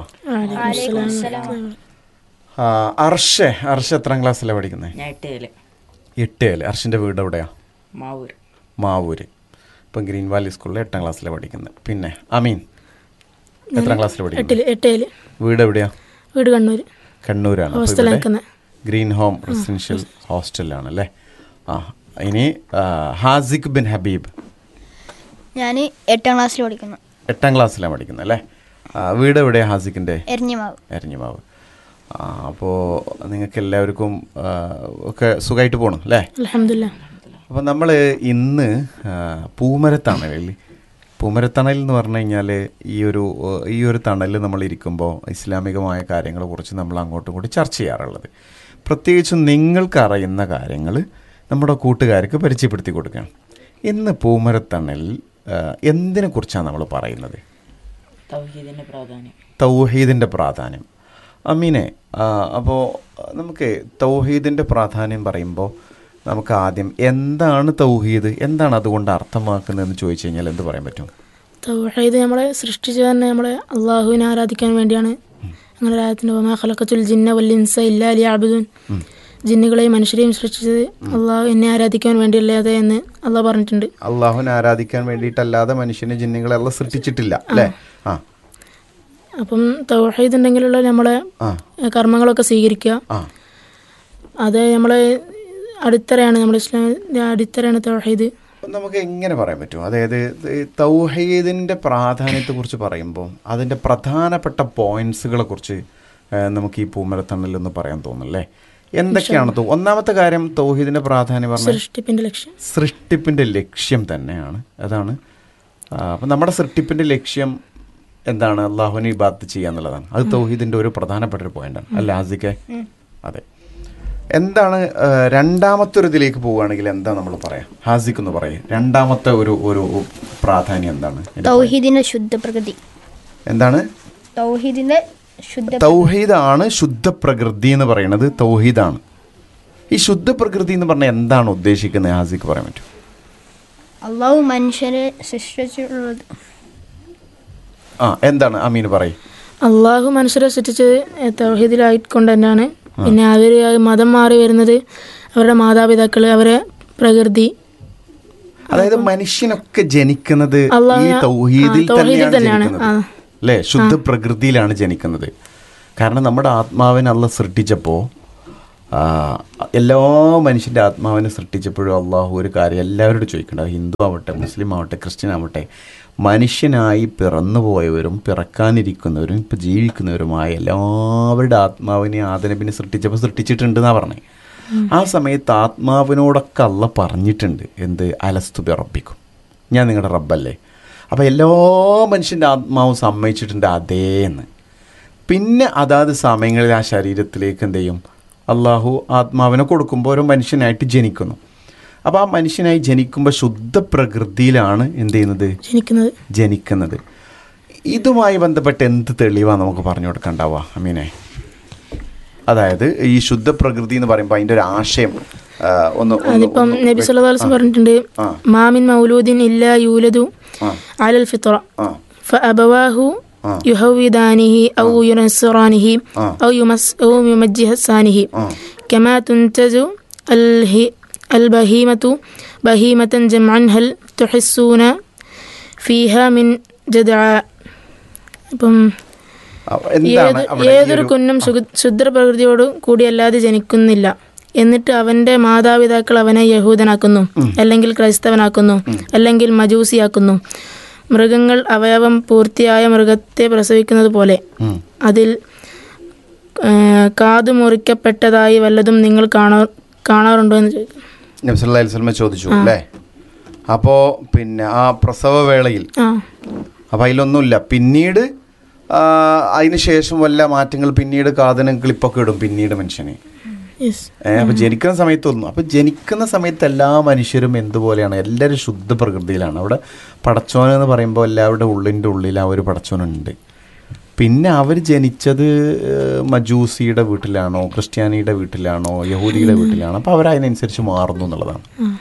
അർഷ് അർഷ് എത്രാം ക്ലാസ്സിലാണ് പഠിക്കുന്നത് ഞാൻ എട്ടേല് എട്ട് അല്ലേ അർഷിൻ്റെ വീട് എവിടെയാണ് മാവൂർ മാവൂര് ഇപ്പം ഗ്രീൻ വാലി സ്കൂളിൽ എട്ടാം ക്ലാസ്സിലാണ് പഠിക്കുന്നത് പിന്നെ അമീൻ എത്രാം ക്ലാസ്സിൽ പഠിക്കുന്നത് എട്ടില് എട്ടേല് വീട് എവിടെയാ വീട് കണ്ണൂർ കണ്ണൂരാണ് അപ്പോൾ ഹോസ്റ്റലിൽ ഇവിടെ നിൽക്കുന്നത് ഗ്രീൻ ഹോം റെസിഡൻഷ്യൽ ഹോസ്റ്റലിലാണ് അല്ലേ ആ ഇനി ആ, ഹാസിഖ് ബിൻ ഹബീബ് ഞാൻ എട്ടാം ക്ലാസ്സിൽ പഠിക്കുന്നു എട്ടാം ക്ലാസ്സിലാണ് പഠിക്കുന്നത് അല്ലേ ആ, വീട് എവിടെയാണ് ഹാസിഖിൻ്റെ എരഞ്ഞിമാവ് എരഞ്ഞിമാവ് ആ അപ്പോൾ നിങ്ങൾക്ക് എല്ലാവർക്കും ആ, ഒക്കെ സുഖമായിട്ട് പോകണം അല്ലേ അലഹമില്ല അപ്പോൾ നമ്മൾ ഇന്ന് ആ, പൂമരത്തണലിൽ പൂമരത്തണൽ എന്ന് പറഞ്ഞു കഴിഞ്ഞാൽ ഈ ഒരു ഏഹ്, ഈ ഒരു തണലിൽ നമ്മൾ ഇരിക്കുമ്പോൾ ഇസ്ലാമികമായ കാര്യങ്ങളെ കുറിച്ച് നമ്മൾ അങ്ങോട്ടും ഇങ്ങോട്ടും ചർച്ച ചെയ്യാറുള്ളത് പ്രത്യേകിച്ചും നിങ്ങൾക്ക് അറിയുന്ന കാര്യങ്ങൾ നമ്മുടെ കൂട്ടുകാർക്ക് പരിചയപ്പെടുത്തി കൊടുക്കണം ഇന്ന് പൂമരത്തണലിൽ എന്തിനെ കുറിച്ചാണ് നമ്മൾ പറയുന്നത് തൗഹീദിന്റെ പ്രാധാന്യം തൗഹീദിൻ്റെ പ്രാധാന്യം അമീനെ അപ്പോൾ നമുക്ക് തൗഹീദിൻ്റെ പ്രാധാന്യം പറയുമ്പോൾ നമുക്ക് ആദ്യം എന്താണ് തൗഹീദ് എന്താണ് അതുകൊണ്ട് അർത്ഥമാക്കുന്നതെന്ന് ചോദിച്ചു കഴിഞ്ഞാൽ എന്ത് പറയാൻ പറ്റും തൗഹീദ് നമ്മളെ സൃഷ്ടിച്ചു തന്നെ നമ്മളെ അള്ളാഹുവിനെ ആരാധിക്കാൻ വേണ്ടിയാണ് അങ്ങനെ രാജ്യത്തിൻ്റെ ഒമാ ഖലക്കത്തുൽ ജിന്ന വല്ലിൻസ ഇല്ലാ അലി ആബുദൂൻ ജിന്നുകളെയും മനുഷ്യരെയും സൃഷ്ടിച്ചത് അള്ളാഹു എന്നെ ആരാധിക്കാൻ വേണ്ടിയല്ലാതെ എന്ന് അള്ളാഹ് പറഞ്ഞിട്ടുണ്ട് അള്ളാഹുവിനെ ആരാധിക്കാൻ വേണ്ടിയിട്ടല്ലാതെ മനുഷ്യനെ ജിന്നുകളെ എല്ലാം സൃഷ്ടിച്ചിട്ടില്ല അല്ലേ ആ അപ്പം തൗഹീദ് ഉണ്ടെങ്കിലുള്ള നമ്മളെ ആ ഏഹ്, കർമ്മങ്ങളൊക്കെ സ്വീകരിക്കുക ആ അത് നമ്മളെ അടിത്തറയാണ് നമ്മുടെ ഇസ്ലാമിൻ്റെ അടിത്തറയാണ് തൗഹീദ് അപ്പം നമുക്ക് എങ്ങനെ പറയാൻ പറ്റും അതായത് ഈ തൗഹീദിൻ്റെ പ്രാധാന്യത്തെക്കുറിച്ച് പറയുമ്പോൾ അതിൻ്റെ പ്രധാനപ്പെട്ട പോയിന്റ്സുകളെ കുറിച്ച് ഏഹ്, നമുക്ക് ഈ പൂമരത്തണ്ണലൊന്ന് പറയാൻ തോന്നുന്നല്ലേ എന്തൊക്കെയാണ് തൗ- ഒന്നാമത്തെ കാര്യം തൗഹീദിൻ്റെ പ്രാധാന്യം പറഞ്ഞാൽ സൃഷ്ടിപ്പിൻ്റെ ലക്ഷ്യം സൃഷ്ടിപ്പിൻ്റെ ലക്ഷ്യം തന്നെയാണ് അതാണ് ആ, അപ്പം നമ്മുടെ സൃഷ്ടിപ്പിൻ്റെ ലക്ഷ്യം എന്താണ് അള്ളാഹുവിനെ ഇബാദത്ത് ചെയ്യുക എന്നുള്ളതാണ് അത് തൗഹീദിൻ്റെ ഒരു പ്രധാനപ്പെട്ട ഒരു പോയിന്റാണ് അല്ലേ ആസിക്കെ അതെ എന്താണ് ആ, രണ്ടാമത്തെ ഒരു ഇതിലേക്ക് പോവുകയാണെങ്കിൽ എന്താ നമ്മൾ പറയാം ഹാസിക്ക് എന്ന് പറയും രണ്ടാമത്തെ ഒരു ഒരു പ്രാധാന്യം എന്താണ് ഇതിന്റെ തൗഹീദിന്റെ ശുദ്ധ പ്രകൃതി എന്താണ് തൗഹീദിന്റെ ശുദ്ധ തൗഹീദാണ് ശുദ്ധ പ്രകൃതി എന്ന് പറയുന്നത് തൗഹീദാണ് ഈ ശുദ്ധ പ്രകൃതി എന്ന് പറഞ്ഞാൽ എന്താണ് ഉദ്ദേശിക്കുന്നത് ഹാസിക്ക് പറയാൻ പറ്റും അള്ളാഹു മനുഷ്യരെ സൃഷ്ടിച്ചിട്ടുള്ളത് ആ എന്താണ് അമീൻ പറയും അള്ളാഹു മനുഷ്യരെ സൃഷ്ടിച്ചത് തൗഹീദിലായിക്കൊണ്ട് തന്നെയാണ് പിന്നെ അവർ മതം മാറി വരുന്നത് അവരുടെ മാതാപിതാക്കൾ അവരെ പ്രകൃതി അതായത് മനുഷ്യനൊക്കെ ജനിക്കുന്നത് അള്ളാഹ് ഈ തൗഹീദിൽ ആ, തൗഹീദിൽ തന്നെയാണ് തന്നെയാണ്. ജനിക്കുന്നത് ആ. അല്ലേ ശുദ്ധ പ്രകൃതിയിലാണ് ജനിക്കുന്നത് കാരണം നമ്മുടെ ആത്മാവിനെ അള്ള സൃഷ്ടിച്ചപ്പോൾ എല്ലാ മനുഷ്യൻ്റെ ആത്മാവിനെ സൃഷ്ടിച്ചപ്പോഴും അള്ളാഹു ഒരു കാര്യം എല്ലാവരോടും ചോദിക്കേണ്ടത് ഹിന്ദു ആവട്ടെ മുസ്ലിം ആവട്ടെ ക്രിസ്ത്യൻ ആവട്ടെ മനുഷ്യനായി പിറന്നു പോയവരും പിറക്കാനിരിക്കുന്നവരും ഇപ്പം ജീവിക്കുന്നവരുമായ എല്ലാവരുടെ ആത്മാവിനെ ആദനബിനെ സൃഷ്ടിച്ചപ്പോൾ സൃഷ്ടിച്ചിട്ടുണ്ടെന്നാണ് പറഞ്ഞത് ആ സമയത്ത് ആത്മാവിനോടൊക്കെ അള്ള പറഞ്ഞിട്ടുണ്ട് എന്ത് അലസ്തു പിറപ്പിക്കും ഞാൻ നിങ്ങളുടെ റബ്ബല്ലേ അപ്പോൾ എല്ലാ മനുഷ്യൻ്റെ ആത്മാവും സമ്മതിച്ചിട്ടുണ്ട് അതേന്ന് പിന്നെ അതാത് സമയങ്ങളിൽ ആ ശരീരത്തിലേക്ക് എന്ത് ചെയ്യും അള്ളാഹു ആത്മാവിനെ കൊടുക്കുമ്പോൾ ഒരു മനുഷ്യനായിട്ട് ജനിക്കുന്നു അപ്പോൾ ആ മനുഷ്യനായി ജനിക്കുമ്പോൾ ശുദ്ധ പ്രകൃതിയിലാണ് എന്ത് ചെയ്യുന്നത് ജനിക്കുന്നത് ജനിക്കുന്നത് ഇതുമായി ബന്ധപ്പെട്ട് എന്ത് തെളിവാണ് നമുക്ക് പറഞ്ഞു കൊടുക്കണ്ടാവുക അമീനെ അതായത് ഈ ശുദ്ധ പ്രകൃതി എന്ന് പറയുമ്പോൾ അതിൻ്റെ ഒരു ആശയം ആ, ഒന്ന് ഒന്ന് അതിപ്പം ഒന്ന് നബി സല്ലല്ലാഹു അലൈഹി വസല്ലം പറഞ്ഞിട്ടുണ്ട് ആ. മാമിൻ മൗലൂദിൻ ഇല്ലാ യൂലദു ആ. അലൽ ഫിത്ര ആ فأبواه ആ. يهودانه أو ينصرانه ആ. أو يمس أو يمجسانه ആ كما تنتج اله- البهيمة بهيمة جمعا هل تحسون فيها من جدعاء ഇപ്പം അപ്പൊ എന്താണ് ഏത് അവിടെ ഈ ഏതൊരു ഒരു- കുഞ്ഞും ശുദ്ധ- ശുദ്രപ്രകൃതിയോട് കൂടിയല്ലാതെ ജനിക്കുന്നില്ല എന്നിട്ട് അവന്റെ മാതാപിതാക്കൾ അവനെ യഹൂദനാക്കുന്നു അല്ലെങ്കിൽ ക്രൈസ്തവനാക്കുന്നു അല്ലെങ്കിൽ മജൂസിയാക്കുന്നു മൃഗങ്ങൾ അവയവം പൂർത്തിയായ മൃഗത്തെ പ്രസവിക്കുന്നത് പോലെ ഉം. അതിൽ ആ, കാതു മുറിക്കപ്പെട്ടതായി വല്ലതും നിങ്ങൾ കാണാ കാണാറുണ്ടോ എന്ന് ചോദിക്കും നബി സല്ലല്ലാഹു അലൈഹി വസല്ലം ചോദിച്ചു അല്ലേ അപ്പോൾ പിന്നെ ആ പ്രസവ വേളയിൽ ആ അപ്പോൾ അതിലൊന്നുമില്ല പിന്നീട് ആ, അതിന് ശേഷം വല്ല മാറ്റങ്ങൾ പിന്നീട് കാതനും ക്ലിപ്പൊക്കെ ഇടും പിന്നീട് മനുഷ്യന് യെസ് ഏഹ് അപ്പൊ ജനിക്കുന്ന സമയത്തൊന്നും അപ്പൊ ജനിക്കുന്ന സമയത്ത് എല്ലാ മനുഷ്യരും എന്തുപോലെയാണ് എല്ലാവരും ശുദ്ധ പ്രകൃതിയിലാണ് അവിടെ പടച്ചോൻ എന്ന് പറയുമ്പോൾ എല്ലാവരുടെ ഉള്ളിൻ്റെ ഉള്ളിൽ ആ ഒരു പടച്ചോനുണ്ട് പിന്നെ അവർ ജനിച്ചത് ഏഹ്, മജൂസിയുടെ വീട്ടിലാണോ ക്രിസ്ത്യാനിയുടെ വീട്ടിലാണോ യഹൂദിയുടെ വീട്ടിലാണോ അപ്പോൾ അവരതിനനുസരിച്ച് മാറുന്നു എന്നുള്ളതാണ്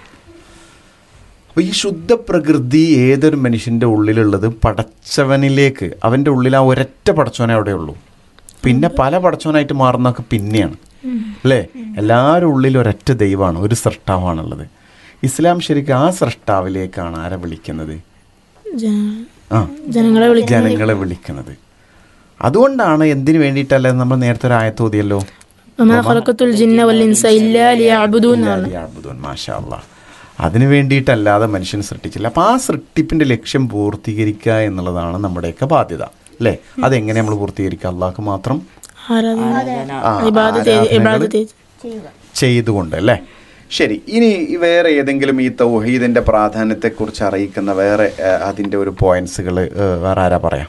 അപ്പോൾ ഈ ശുദ്ധ പ്രകൃതി ഏതൊരു മനുഷ്യൻ്റെ ഉള്ളിലുള്ളത് പടച്ചവനിലേക്ക് അവൻ്റെ ഉള്ളിൽ ആ ഒരൊറ്റ പടച്ചവനെ അവിടെ ഉള്ളൂ പിന്നെ പല പടച്ചവനായിട്ട് മാറുന്നതൊക്കെ പിന്നെയാണ് അല്ലേ എല്ലാവരും ഉള്ളിൽ ഒരൊറ്റ ദൈവമാണ് ഒരു സൃഷ്ടാവാണുള്ളത് ഇസ്ലാം ശരിക്കും ആ സൃഷ്ടാവിലേക്കാണ് ആരെ വിളിക്കുന്നത് ജന- ആ ജനങ്ങളെ വിളിക്കുന്നത് ജനങ്ങളെ വിളിക്കുന്നത് അതുകൊണ്ടാണ് എന്തിനു വേണ്ടിയിട്ടല്ല നമ്മൾ നേരത്തെ ഒരു ആയത്ത് ഓതിയല്ലോ വമാ ഖലഖത്തുൽ ജിന്ന വൽ ഇൻസ ഇല്ലാ ലിയഅ്ബുദൂൻ എന്നാണ്. യാബുദൂൻ, മാഷാ അല്ലാ. അതിനു വേണ്ടിയിട്ടല്ലാതെ മനുഷ്യൻ സൃഷ്ടിച്ചില്ല അപ്പം ആ സൃഷ്ടിപ്പിന്റെ ലക്ഷ്യം പൂർത്തീകരിക്കുക എന്നുള്ളതാണ് നമ്മുടെയൊക്കെ ബാധ്യത അല്ലേ അതെങ്ങനെ നമ്മൾ പൂർത്തീകരിക്കുക അള്ളാഹ്ക്ക് മാത്രം ആരാധന ആ, ഇബാദത്ത് ചെയ്ത്- ആരാധനകള് ഇബാദത്ത് ചെയ്ത്. ചെയ്തുകൊണ്ട് അല്ലേ ശരി ഇനി ഈ വേറെ ഏതെങ്കിലും ഈ തൗഹീദിന്റെ പ്രാധാന്യത്തെക്കുറിച്ച് അറിയിക്കുന്ന വേറെ ഏഹ്, അതിന്റെ ഒരു പോയിന്റ്സുകൾ വേറെ ആരാ പറയാം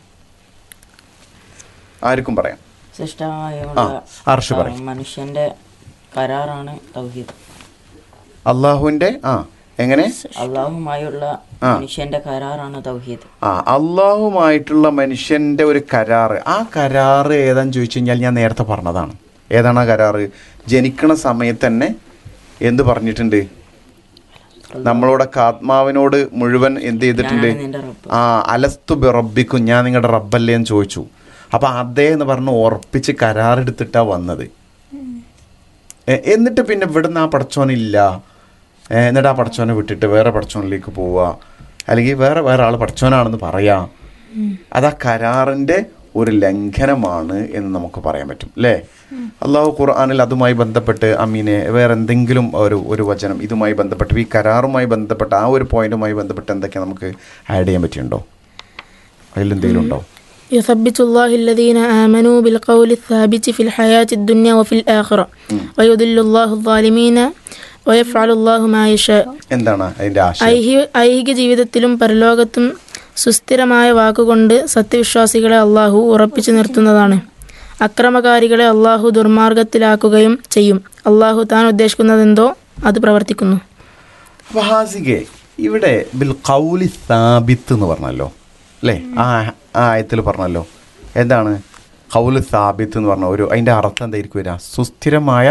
ആർക്കും പറയാം സൃഷ്ടാവായുള്ള ആ, അർഷ് പറയ്. ആ, മനുഷ്യന്റെ കരാറാണ് തൗഹീദ് അള്ളാഹുവിന്റെ ആ എങ്ങനെ അള്ളാഹുമായുള്ള ആ. മനുഷ്യന്റെ കരാറാണ് തൗഹീദ് ആ അള്ളാഹുമായിട്ടുള്ള മനുഷ്യന്റെ ഒരു കരാറ് ആ കരാറ് ഏതാന്ന് ചോദിച്ചു കഴിഞ്ഞാൽ ഞാൻ നേരത്തെ പറഞ്ഞതാണ് ഏതാണ് ആ കരാറ് ജനിക്കണ സമയത്ത് തന്നെ എന്ത് പറഞ്ഞിട്ടുണ്ട് നമ്മളോടൊക്കെ ആത്മാവിനോട് മുഴുവൻ എന്ത് ചെയ്തിട്ടുണ്ട് ഞാനാണ് നിന്റെ റബ്ബ്. ആ അലസ്തു ബിറബിക്കും ഞാൻ നിങ്ങളുടെ റബ്ബല്ലേ എന്ന് ചോദിച്ചു അപ്പൊ അതേ എന്ന് പറഞ്ഞ് ഉറപ്പിച്ച് കരാറെടുത്തിട്ടാ വന്നത് എ- എന്നിട്ട് പിന്നെ ഇവിടുന്ന് ആ പടച്ചോനില്ല ഏ, എന്നിട്ട് ആ പടച്ചോനെ വിട്ടിട്ട് വേറെ പടച്ചോനിലേക്ക് പോവുക അല്ലെങ്കിൽ വേറെ വേറെ ആൾ പടച്ചോനാണെന്ന് പറയാ അത് ആ കരാറിന്റെ ഒരു ലംഘനമാണ് എന്ന് നമുക്ക് പറയാൻ പറ്റും അല്ലേ അള്ളാഹു ഖുർആാനിൽ അതുമായി ബന്ധപ്പെട്ട് അമീനെ വേറെ എന്തെങ്കിലും ഒരു ഒരു വചനം ഇതുമായി ബന്ധപ്പെട്ട് ഈ കരാറുമായി ബന്ധപ്പെട്ട് ആ ഒരു പോയിന്റുമായി ബന്ധപ്പെട്ട് എന്തൊക്കെ നമുക്ക് ആഡ് ചെയ്യാൻ പറ്റിയുണ്ടോ അതിലെന്തെങ്കിലും ഉണ്ടോ يثبت الله الذين آمنوا بالقول الثابت في الحياة الدنيا وفي الآخرة ويضل الله الظالمين ويفعل الله ما يشاء എന്താണ് അതിന്റെ ആശയം ഐഹി ഐഹിക ജീവിതത്തിലും പരലോകത്തും സുസ്ഥിരമായ വാക്കുകൊണ്ട് സത്യവിശ്വാസികളെ അള്ളാഹു ഉറപ്പിച്ചു നിർത്തുന്നതാണ് അക്രമകാരികളെ അള്ളാഹു ദുർമാർഗത്തിലാക്കുകയും ചെയ്യും അള്ളാഹു താൻ ഉദ്ദേശിക്കുന്നതെന്തോ അത് പ്രവർത്തിക്കുന്നു അപ്പൊ ഹാസികെ ഇവിടെ ബിൽ കൗലി സാബിത്ത് എന്ന് പറഞ്ഞല്ലോ അല്ലേ ആ ആ ആയത്തിൽ പറഞ്ഞല്ലോ എന്താണ് കൗല് സാബിത്ത് എന്ന് പറഞ്ഞ ഒരു അതിന്റെ അർത്ഥം എന്തായിരിക്കും വരിക സുസ്ഥിരമായ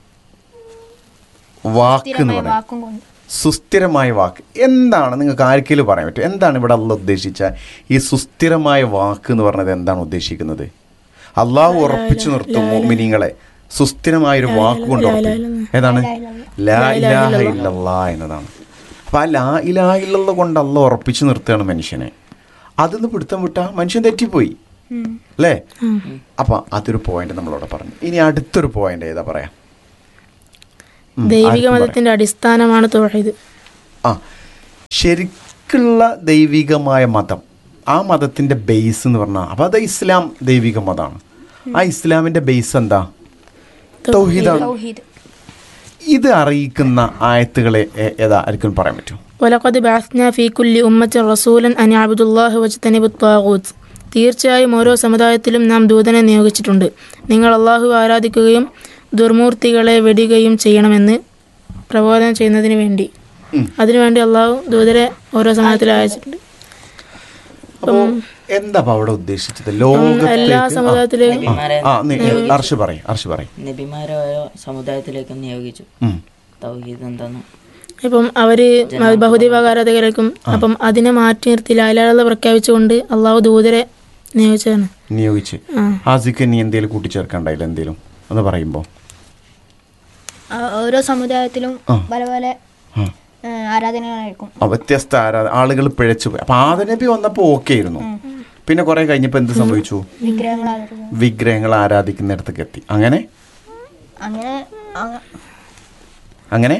വാക്ക് എന്ന് സ്ഥിരമായ പറയാം വാക്കും കൊണ്ട് സുസ്ഥിരമായ വാക്ക് എന്താണ് നിങ്ങൾക്ക് ആർക്കെങ്കിലും പറയാൻ പറ്റും എന്താണ് ഇവിടെ അല്ല ഉദ്ദേശിച്ച ഈ സുസ്ഥിരമായ വാക്ക് എന്ന് പറഞ്ഞത് എന്താണ് ഉദ്ദേശിക്കുന്നത് അള്ളാഹു ഉറപ്പിച്ചു നിർത്തും മിനിങ്ങളെ സുസ്ഥിരമായ ഒരു വാക്ക് കൊണ്ട് ഉറപ്പിക്കും ഏതാണ് ലാ ഇലാഹ ഇല്ലല്ലാ എന്നതാണ് അപ്പൊ ആ ലാ ഇലാഹ ഇല്ലല്ല കൊണ്ട് അല്ല ഉറപ്പിച്ചു നിർത്തുകയാണ് മനുഷ്യനെ അതിന്ന് പിടുത്തം വിട്ടാ മനുഷ്യൻ തെറ്റിപ്പോയി അല്ലേ അപ്പൊ അതൊരു പോയിന്റ് നമ്മളവിടെ പറഞ്ഞു ഇനി അടുത്തൊരു പോയിന്റ് ഏതാ പറയാം ഉം, ദൈവിക ആർക്കും പറയാം. മതത്തിന്റെ അടിസ്ഥാനമാണ് തൗഹീദ് ആ ശരിക്കുള്ള ദൈവികമായ മതം ആ മതത്തിന്റെ ബേസ് എന്ന് പറഞ്ഞാൽ അപ്പൊ അത് ഇസ്ലാം ദൈവിക മതമാണ് ആ ഇസ്ലാമിന്റെ ബേസ് എന്താ തൗഹീദാണ് തൗഹീദ് ഇത് അറിയിക്കുന്ന ആയത്തുകളെ ഏ- ഏതാ ആർക്കും പറയാൻ പറ്റും വലഖദ് ബഅസ്നാ ഫീ കുല്ലി ഉമ്മത്തിൻ റസൂലൻ അൻ അബ്ദുല്ലാഹി വജ്തനിബു ത്വാഗൂത്ത് തീർച്ചയായും ഓരോ സമുദായത്തിലും നാം ദൂതനെ നിയോഗിച്ചിട്ടുണ്ട് നിങ്ങൾ അള്ളാഹു ആരാധിക്കുകയും ദുർമൂർത്തികളെ വെടിയുകയും ചെയ്യണമെന്ന് പ്രബോധനം ചെയ്യുന്നതിന് വേണ്ടി അതിനുവേണ്ടി അള്ളാഹു ദൂതരെ ഓരോ സമുദായത്തിലും അയച്ചിട്ടുണ്ട് അപ്പോ എന്താ അപ്പൊ അവിടെ ഉദ്ദേശിച്ചത് എല്ലാ ലോകത്തേക്ക് സമുദായത്തിലെയും ആ, ആ നീ- അർഷ് പറയും അർഷ് പറയും നബിമാരെ ഓരോ സമുദായത്തിലേക്ക് നിയോഗിച്ചു ഉം. തൗഹീദ് എന്താന്ന് ഇപ്പം അവര് ബഹുദൈവ ആരാധകരായിരിക്കും അപ്പം അതിനെ മാറ്റി നിർത്തി ലാലാളത പ്രഖ്യാപിച്ചുകൊണ്ട് അള്ളാഹു ദൂതരെ നിയോഗിച്ചതാണ് നിയോഗിച്ച് ആ. ആസിക്ക് നീ എന്തേലും കൂട്ടിച്ചേർക്കണ്ടായില്ല എന്തേലും എന്ന് പറയുമ്പോ ആ, ഓരോ സമുദായത്തിലും ആ. പല പല ആ. ആ, ആരാധനകളായിരിക്കും ആ, വ്യത്യസ്ത ആരാ ആളുകൾ പിഴച്ചു പോയി അപ്പൊ ആദനബി വന്നപ്പോ ഓക്കെ ആയിരുന്നു പിന്നെ കുറെ കഴിഞ്ഞപ്പോ എന്ത് സംഭവിച്ചു വിഗ്രഹങ്ങൾ ആരാധിക്കും വിഗ്രഹങ്ങൾ ആരാധിക്കുന്നിടത്തേക്ക് എത്തി അങ്ങനെ അങ്ങനെ അങ്ങ- അങ്ങനെ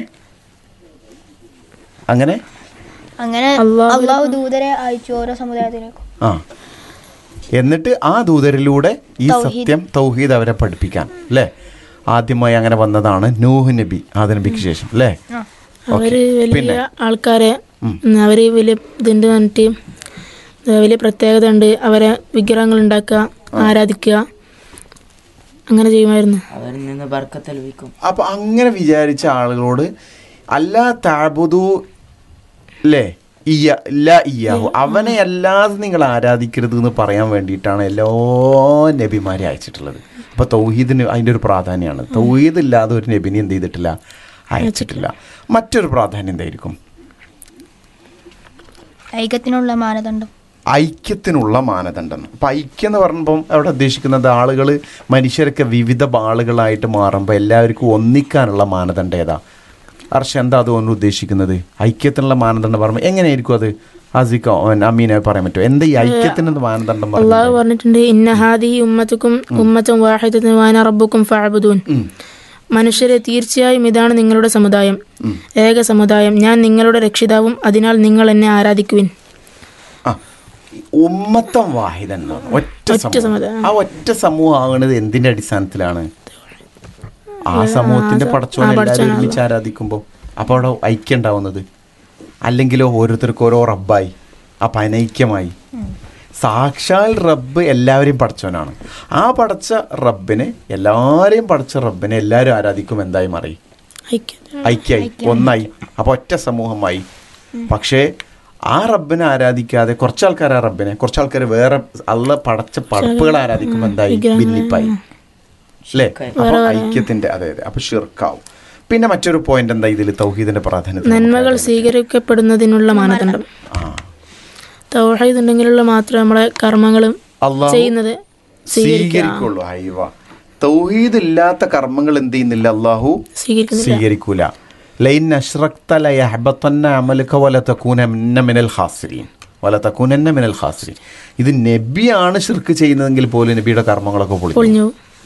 അങ്ങനെ അങ്ങനെ അള്ളാഹു അള്ളാഹു ദൂതരെ അയച്ചു ഓരോ സമുദായത്തിലേക്കും ആ എന്നിട്ട് ആ ദൂതരിലൂടെ ഈ തൗഹീദ്. സത്യം തൗഹീദ് അവരെ പഠിപ്പിക്കാൻ അല്ലേ ആദ്യമായി അങ്ങനെ വന്നതാണ് നൂഹ് നബി ആദനബിക്ക് ശേഷം അല്ലേ അവര് ഓക്കേ. വലിയ ആൾക്കാരെ ഉം, അവര് വലിയ ഇതുണ്ട് പറഞ്ഞിട്ട് ഏ, വലിയ പ്രത്യേകത ഉണ്ട് അവരെ വിഗ്രഹങ്ങൾ ഉണ്ടാക്കുക ആരാധിക്കുക അങ്ങനെ ചെയ്യുമായിരുന്നു അവരിൽ നിന്ന് ബർക്കത്ത് ലഭിക്കും അപ്പൊ അങ്ങനെ വിചാരിച്ച ആളുകളോട് അല്ല താബുദു അല്ലേ ഇയ്യ ല ഇയ്യാഹു അവനെ അല്ലാതെ നിങ്ങൾ ആരാധിക്കരുത് എന്ന് പറയാൻ വേണ്ടിയിട്ടാണ് എല്ലാ നബിമാരെ അയച്ചിട്ടുള്ളത് അപ്പൊ തൗഹീദിന് അതിന്റെ ഒരു പ്രാധാന്യമാണ് തൗഹീദ് ഇല്ലാതെ ഒരു നബിനെ എന്ത് ചെയ്തിട്ടില്ല അയച്ചിട്ടില്ല മറ്റൊരു പ്രാധാന്യം എന്തായിരിക്കും ഐക്യത്തിനുള്ള മാനദണ്ഡം ഐക്യത്തിനുള്ള മാനദണ്ഡം അപ്പം ഐക്യം എന്ന് പറയുമ്പം അവിടെ ഉദ്ദേശിക്കുന്നത് ആളുകൾ മനുഷ്യരൊക്കെ വിവിധ ആളുകളായിട്ട് മാറുമ്പോൾ എല്ലാവർക്കും ഒന്നിക്കാനുള്ള മാനദണ്ഡം ഏതാ അർഷ എന്താ അതുകൊണ്ട് ഉദ്ദേശിക്കുന്നത് ഐക്യത്തിനുള്ള മാനദണ്ഡം പറയുമ്പോൾ എങ്ങനെയായിരിക്കും അത് അസിക്കോ അമീനെ പറയാൻ പറ്റുമോ എന്താ ഈ ഐക്യത്തിനുള്ള മാനദണ്ഡം അള്ളാഹു പറയുന്നത് പറഞ്ഞിട്ടുണ്ട് ഇന്ന ഹാദി ഉമ്മത്തുക്കും ഉമ്മത്തും വാഹിദത്തും വാന റബ്ബുക്കും ഫഅബുദൂൻ മനുഷ്യരെ തീർച്ചയായും ഇതാണ് നിങ്ങളുടെ സമുദായം ഏക സമുദായം ഞാൻ നിങ്ങളുടെ രക്ഷിതാവും അതിനാൽ നിങ്ങൾ എന്നെ ആരാധിക്കുവിൻ ആ ഉമ്മത്തം വാഹിദൻ എന്ന് പറഞ്ഞു. ഒറ്റ ഒറ്റ സമൂഹം സമുദായം. ആ ഒറ്റ സമൂഹം ആകുന്നത് എന്തിന്റെ അടിസ്ഥാനത്തിലാണ് ആ സമൂഹത്തിന്റെ പടച്ചോനെ എല്ലാവരും ഒരുമിച്ച് ആരാധിക്കുമ്പോൾ അപ്പോൾ അവിടെ ഐക്യം ഉണ്ടാവുന്നത് അല്ലെങ്കിലോ ഓരോരുത്തർക്കും ഓരോ റബ്ബായി അപ്പം അനൈക്യമായി സാക്ഷാൽ റബ്ബ് എല്ലാവരെയും പടച്ചവനാണ് ആ പടച്ച റബ്ബിനെ എല്ലാവരെയും പടച്ച റബ്ബിനെ എല്ലാവരും ആരാധിക്കും എന്തായി മാറി ഐക്യം ഐക്യായി ഒന്നായി അപ്പോൾ ഒറ്റ സമൂഹമായി പക്ഷേ ആ റബ്ബിനെ ആരാധിക്കാതെ കുറച്ച് ആൾക്കാർ ആ റബ്ബിനെ കുറച്ച് ആൾക്കാർ വേറെ അള്ള പടച്ച പടപ്പുകൾ ആരാധിക്കുമ്പോൾ എന്തായി ഭിന്നിപ്പായി അല്ലേ അപ്പൊ ഐക്യത്തിന്റെ അതെ അതെ അപ്പൊ ഷിർക്കാവും പിന്നെ മറ്റൊരു പോയിന്റ് എന്താ ഇതിൽ തൗഹീദിന്റെ പ്രാധാന്യത്തിൽ നമുക്ക് നന്മകൾ അറിയാൻ സ്വീകരിക്കപ്പെടുന്നതിനുള്ള മാനദണ്ഡം പറ്റും. ആ തൗഹീദ് ഉണ്ടെങ്കിലുള്ള മാത്രമേ നമ്മളെ കർമ്മങ്ങളും അള്ളാഹു ചെയ്യുന്നത് സ്വീകരിക്കുക സ്വീകരിക്കുള്ളൂ ഹൈവ തൗഹീദ് ഇല്ലാത്ത കർമ്മങ്ങൾ എന്ത് ചെയ്യുന്നില്ല അള്ളാഹു സ്വീകരിക്കുന്നില്ല സ്വീകരിക്കൂല ലൈൻ അഷ്റക്ത ലയഹബത്തന്ന അമലുക വല തകൂനന്ന മിനൽ ഖാസിരീൻ വല തകൂനന്ന മിനൽ ഖാസിരീൻ ഇത് നബിയാണ് ഷിർക്ക് ചെയ്യുന്നതെങ്കിൽ പോലും നബിയുടെ കർമ്മങ്ങളൊക്കെ പൊളിഞ്ഞു പൊളിഞ്ഞു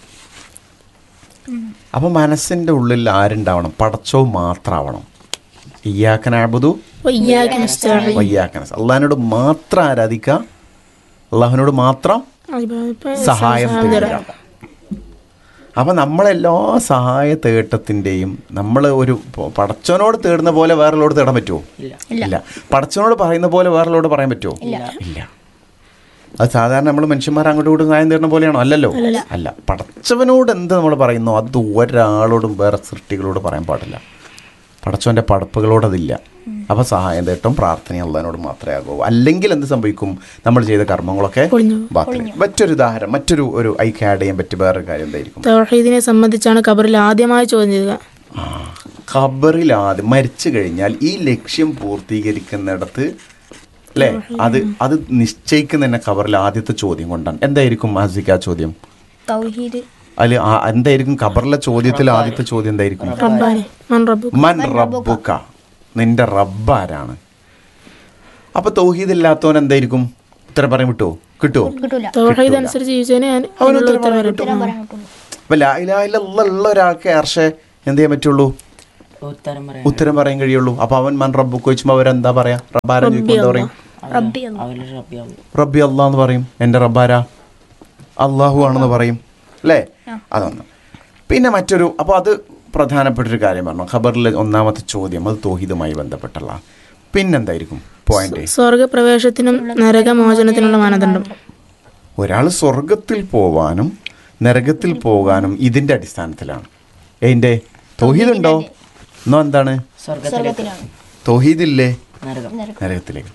അപ്പൊ മനസ്സിന്റെ ഉള്ളിൽ ആരുണ്ടാവണം പടച്ചോ മാത്രമാവണം ഇയ്യാക്കനാബുദു വയ്യാക്കി നസ്തഈൻ. വയ്യാക്കനസ് അള്ളഹാനോട് മാത്രം ആരാധിക്കുക അള്ളാഹുവിനോട് മാത്രം സഹായം തേടുക അപ്പം നമ്മളെല്ലാ സഹായ തേട്ടത്തിൻ്റെയും നമ്മൾ ഒരു പ- പടച്ചവനോട് തേടുന്ന പോലെ വേറൊരാളോട് തേടാൻ പറ്റുമോ ഇല്ല ഇല്ല പടച്ചവനോട് പറയുന്ന പോലെ വേറൊരാളോട് പറയാൻ പറ്റുമോ ഇല്ല അത് സാധാരണ നമ്മൾ മനുഷ്യന്മാർ അങ്ങോട്ടും ഇങ്ങോട്ടും സഹായം തരുന്ന പോലെയാണോ അല്ലല്ലോ അല്ല പടച്ചവനോട് എന്ത് നമ്മൾ പറയുന്നു അത് ഒരാളോടും വേറെ സൃഷ്ടികളോട് പറയാൻ പാടില്ല പടച്ചവൻ്റെ പടപ്പുകളോട് അതില്ല അപ്പോൾ സഹായം തേട്ടം പ്രാർത്ഥന അള്ളഹാനോട് മാത്രമേ ആകൂ അല്ലെങ്കിൽ എന്ത് സംഭവിക്കും നമ്മൾ ചെയ്ത കർമ്മങ്ങളൊക്കെ പൊളിഞ്ഞു ബാക്കി മറ്റൊരു ഉദാഹരണം മറ്റൊരു ഒരു ഐക്ക് ആഡ് ചെയ്യാൻ പറ്റിയ വേറൊരു കാര്യം എന്തായിരിക്കും തൗഹീദിനെ സംബന്ധിച്ചാണ് ഖബറിൽ ആദ്യമായി ചോദ്യം ചെയ്യുക ആ, ഖബറിൽ ആദ്യം മരിച്ചു കഴിഞ്ഞാൽ ഈ ലക്ഷ്യം പൂർത്തീകരിക്കുന്നിടത്ത് അല്ലേ അത് അത് നിശ്ചയിക്കുന്ന തന്നെ ഖബറിൽ ആദ്യത്തെ ചോദ്യം കൊണ്ടാണ് എന്തായിരിക്കും ആസിക്ക ആ ചോദ്യം തൗഹീദ് അതിൽ എന്തായിരിക്കും ഖബറിലെ ചോദ്യത്തിൽ ആദ്യത്തെ ചോദ്യം എന്തായിരിക്കും റബ്ബാനെ മൻ റബ്ബു മൻ റബ്ബുക്ക നിന്റെ റബ്ബ് ആരാണ് അപ്പൊ തൗഹീദ് ഇല്ലാത്തവൻ എന്തായിരിക്കും ഉത്തരം പറയാൻ കിട്ടുമോ കിട്ടുമോ കിട്ടൂല തൗഹീദ് അനുസരിച്ച് ജീവിച്ചതിന് ഞാൻ അതിനുള്ള ഉത്തരം വരട്ടെ ഉത്തരം പറയാൻ കിട്ടുള്ളൂ അപ്പൊ ലാ ഇലാഹ ഇല്ലല്ലാഹ് ഉള്ള ഒരാൾക്ക് ഏർഷെ എന്ത് ചെയ്യാൻ പറ്റുള്ളൂ ഉത്തരം പറയാൻ ഉത്തരം പറയാൻ കഴിയുള്ളൂ അപ്പൊ അവൻ മൻ റബ്ബുക്ക് ചോദിച്ചുമ്പോ അവരെന്താ പറയാ റബ്ബാരം ചോദിക്കുമ്പോൾ എന്താ പറയും അവര് റബ്ബിയാവും റബ്ബി അള്ളാഹ് എന്ന് പറയും എൻ്റെ റബ്ബാരാ അള്ളാഹു ആണെന്ന് പറയും അല്ലേ അതൊന്ന് പിന്നെ മറ്റൊരു അപ്പോൾ അത് പ്രധാനപ്പെട്ടൊരു കാര്യം പറഞ്ഞു ഖബറിലെ ഒന്നാമത്തെ ചോദ്യം അത് തോഹിതുമായി ബന്ധപ്പെട്ടുള്ള പിന്നെന്തായിരിക്കും പോയിന്റ് സ്വർഗപ്രവേശത്തിനും നരകമോചനത്തിനുള്ള മാനദണ്ഡം ഒരാൾ സ്വർഗത്തിൽ പോവാനും നരകത്തിൽ പോകാനും ഇതിന്റെ അടിസ്ഥാനത്തിലാണ് ഏതിന്റെ തോഹീദ് ഉണ്ടോ എന്നോ എന്താണ് സ്വർഗത്തിലേക്ക് തോഹീദ് ഇല്ലേ നരകം നരകത്തിലേക്ക്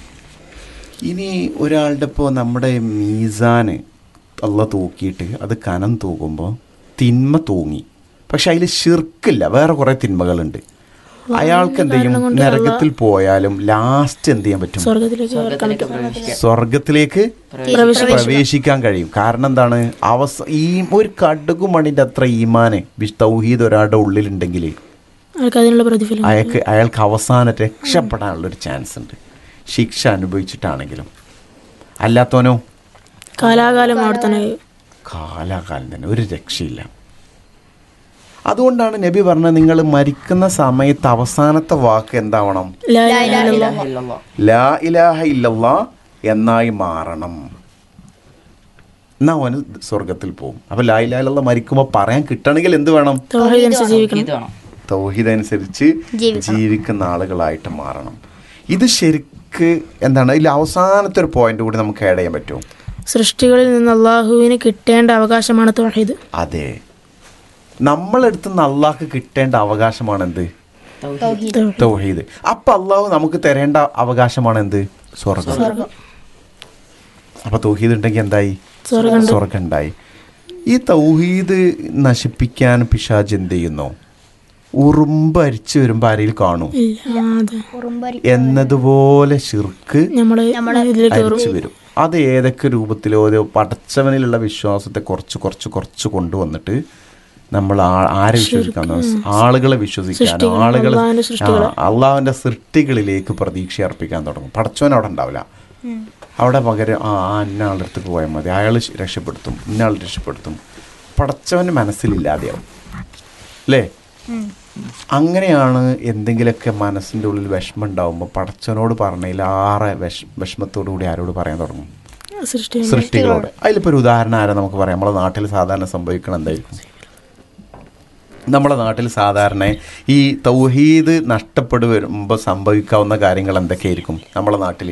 ഇനി ഒരാളുടെ ഇപ്പോൾ നമ്മുടെ മീസാന് അള്ള തൂക്കിയിട്ട് അത് കനം തൂക്കുമ്പോൾ തിന്മ തൂങ്ങി പക്ഷെ അതിൽ ഷിർക്കില്ല വേറെ കുറേ തിന്മകളുണ്ട് അയാൾക്ക് എന്ത് ചെയ്യും നരകത്തിൽ പോയാലും ലാസ്റ്റ് എന്ത് ചെയ്യാൻ പറ്റും സ്വർഗത്തിലേക്ക് കടക്കാൻ പറ്റും സ്വർഗത്തിലേക്ക് പ്രവേശിക്കാൻ കഴിയും കാരണം എന്താണ് അവസ ഈ ഒരു കടുകുമണിൻ്റെ അത്ര ഈമാന് വിശ് തൗഹീദ് ഒരാളുടെ ഉള്ളിലുണ്ടെങ്കിൽ അയാൾക്ക് അതിനുള്ള പ്രതിഫലം അയാൾക്ക് അയാൾക്ക് അവസാനം രക്ഷപ്പെടാനുള്ളൊരു ചാൻസ് ഉണ്ട് ശിക്ഷ അനുഭവിച്ചിട്ടാണെങ്കിലും അല്ലാത്തവനോ കാലാകാലം അവിടെ തന്നെ കാലാകാലം തന്നെ ഒരു രക്ഷയില്ല അതുകൊണ്ടാണ് നബി പറഞ്ഞത് നിങ്ങൾ മരിക്കുന്ന സമയത്ത് അവസാനത്തെ വാക്ക് എന്താവണം ലാ ഇലാഹ ഇല്ലല്ലാഹ്. ഇല്ലല്ലോ ലാ ഇലാഹ ഇല്ലല്ലാ എന്നായി മാറണം എന്നാ അവന് സ്വർഗത്തിൽ പോകും അപ്പൊ ലാ ഇലാഹ ഇല്ലല്ലാ മരിക്കുമ്പോൾ പറയാൻ കിട്ടണമെങ്കിൽ എന്ത് വേണം തൗഹീദ് അനുസരിച്ച് ജീവിക്കണം ഇത് വേണം തൗഹീദ് അനുസരിച്ച് ജീവിക്കുന്ന ആളുകളായിട്ട് മാറണം ഇത് ശരിക്ക് എന്താണ് ഇതിൽ അവസാനത്തെ ഒരു പോയിന്റ് കൂടി നമുക്ക് ആഡ് ചെയ്യാൻ പറ്റുമോ സൃഷ്ടികളിൽ നിന്ന് അള്ളാഹുവിന് കിട്ടേണ്ട അവകാശമാണ് തൗഹീദ് അതെ നമ്മളെടുത്ത് നിന്ന് അള്ളാഹ്ക്ക് കിട്ടേണ്ട അവകാശമാണ് എന്ത് തൗഹീദ് തൗഹീദ് അപ്പൊ അള്ളാഹു നമുക്ക് തരേണ്ട അവകാശമാണ് എന്ത് സ്വർഗം അപ്പൊ തൗഹീദ് ഉണ്ടെങ്കിൽ എന്തായി സ്വർഗം ഉണ്ടായി ഈ തൗഹീദ് നശിപ്പിക്കാൻ പിശാജ് എന്ത് ചെയ്യുന്നു ഉറുമ്പ് അരിച്ചു വരുമ്പോ ആരെയിൽ കാണും ഇല്ല ആ, അതെ ഉറുമ്പരി എന്നതുപോലെ ഷിർക്ക് നമ്മള് ഇതിലേക്ക് അരിച്ചു വരും അത് ഏതൊക്കെ രൂപത്തിലോ ഒരു പടച്ചവനിലുള്ള വിശ്വാസത്തെ കുറച്ച് കുറച്ച് കുറച്ച് കൊണ്ടുവന്നിട്ട് നമ്മൾ ആ- ആരെ വിശ്വസിക്കാൻ ആളുകളെ വിശ്വസിക്കാൻ ആളുകൾ അള്ളാഹുവിന്റെ സൃഷ്ടികളെ. അള്ളാഹുവിന്റെ സൃഷ്ടികളിലേക്ക് പ്രതീക്ഷ അർപ്പിക്കാൻ തുടങ്ങും പടച്ചവൻ അവിടെ ഉണ്ടാവില്ല അവിടെ പകരം ആ ആ ഇന്ന ആളുടെ അടുത്തേക്ക് പോയാൽ മതി അയാൾ രക്ഷപ്പെടുത്തും ഇന്ന ആൾ രക്ഷപ്പെടുത്തും പടച്ചവന് മനസ്സിലില്ലാതെയാവും അല്ലേ അങ്ങനെയാണ് എന്തെങ്കിലുമൊക്കെ മനസ്സിൻ്റെ ഉള്ളിൽ വിഷമം ഉണ്ടാവുമ്പോൾ പടച്ചവനോട് പറഞ്ഞതിൽ ആറെ വിഷ വിഷമത്തോടു കൂടി ആരോട് പറയാൻ തുടങ്ങും സൃഷ്ടി സൃഷ്ടികളോട് അതിലിപ്പോൾ ഒരു ഉദാഹരണം ആരാ നമുക്ക് പറയാം നമ്മളെ നാട്ടിൽ സാധാരണ സംഭവിക്കണം എന്തായിരിക്കും നമ്മുടെ നാട്ടിൽ സാധാരണ ഈ തൗഹീദ് നഷ്ടപ്പെട്ടു വരുമ്പോൾ സംഭവിക്കാവുന്ന കാര്യങ്ങൾ എന്തൊക്കെയായിരിക്കും നമ്മുടെ നാട്ടിൽ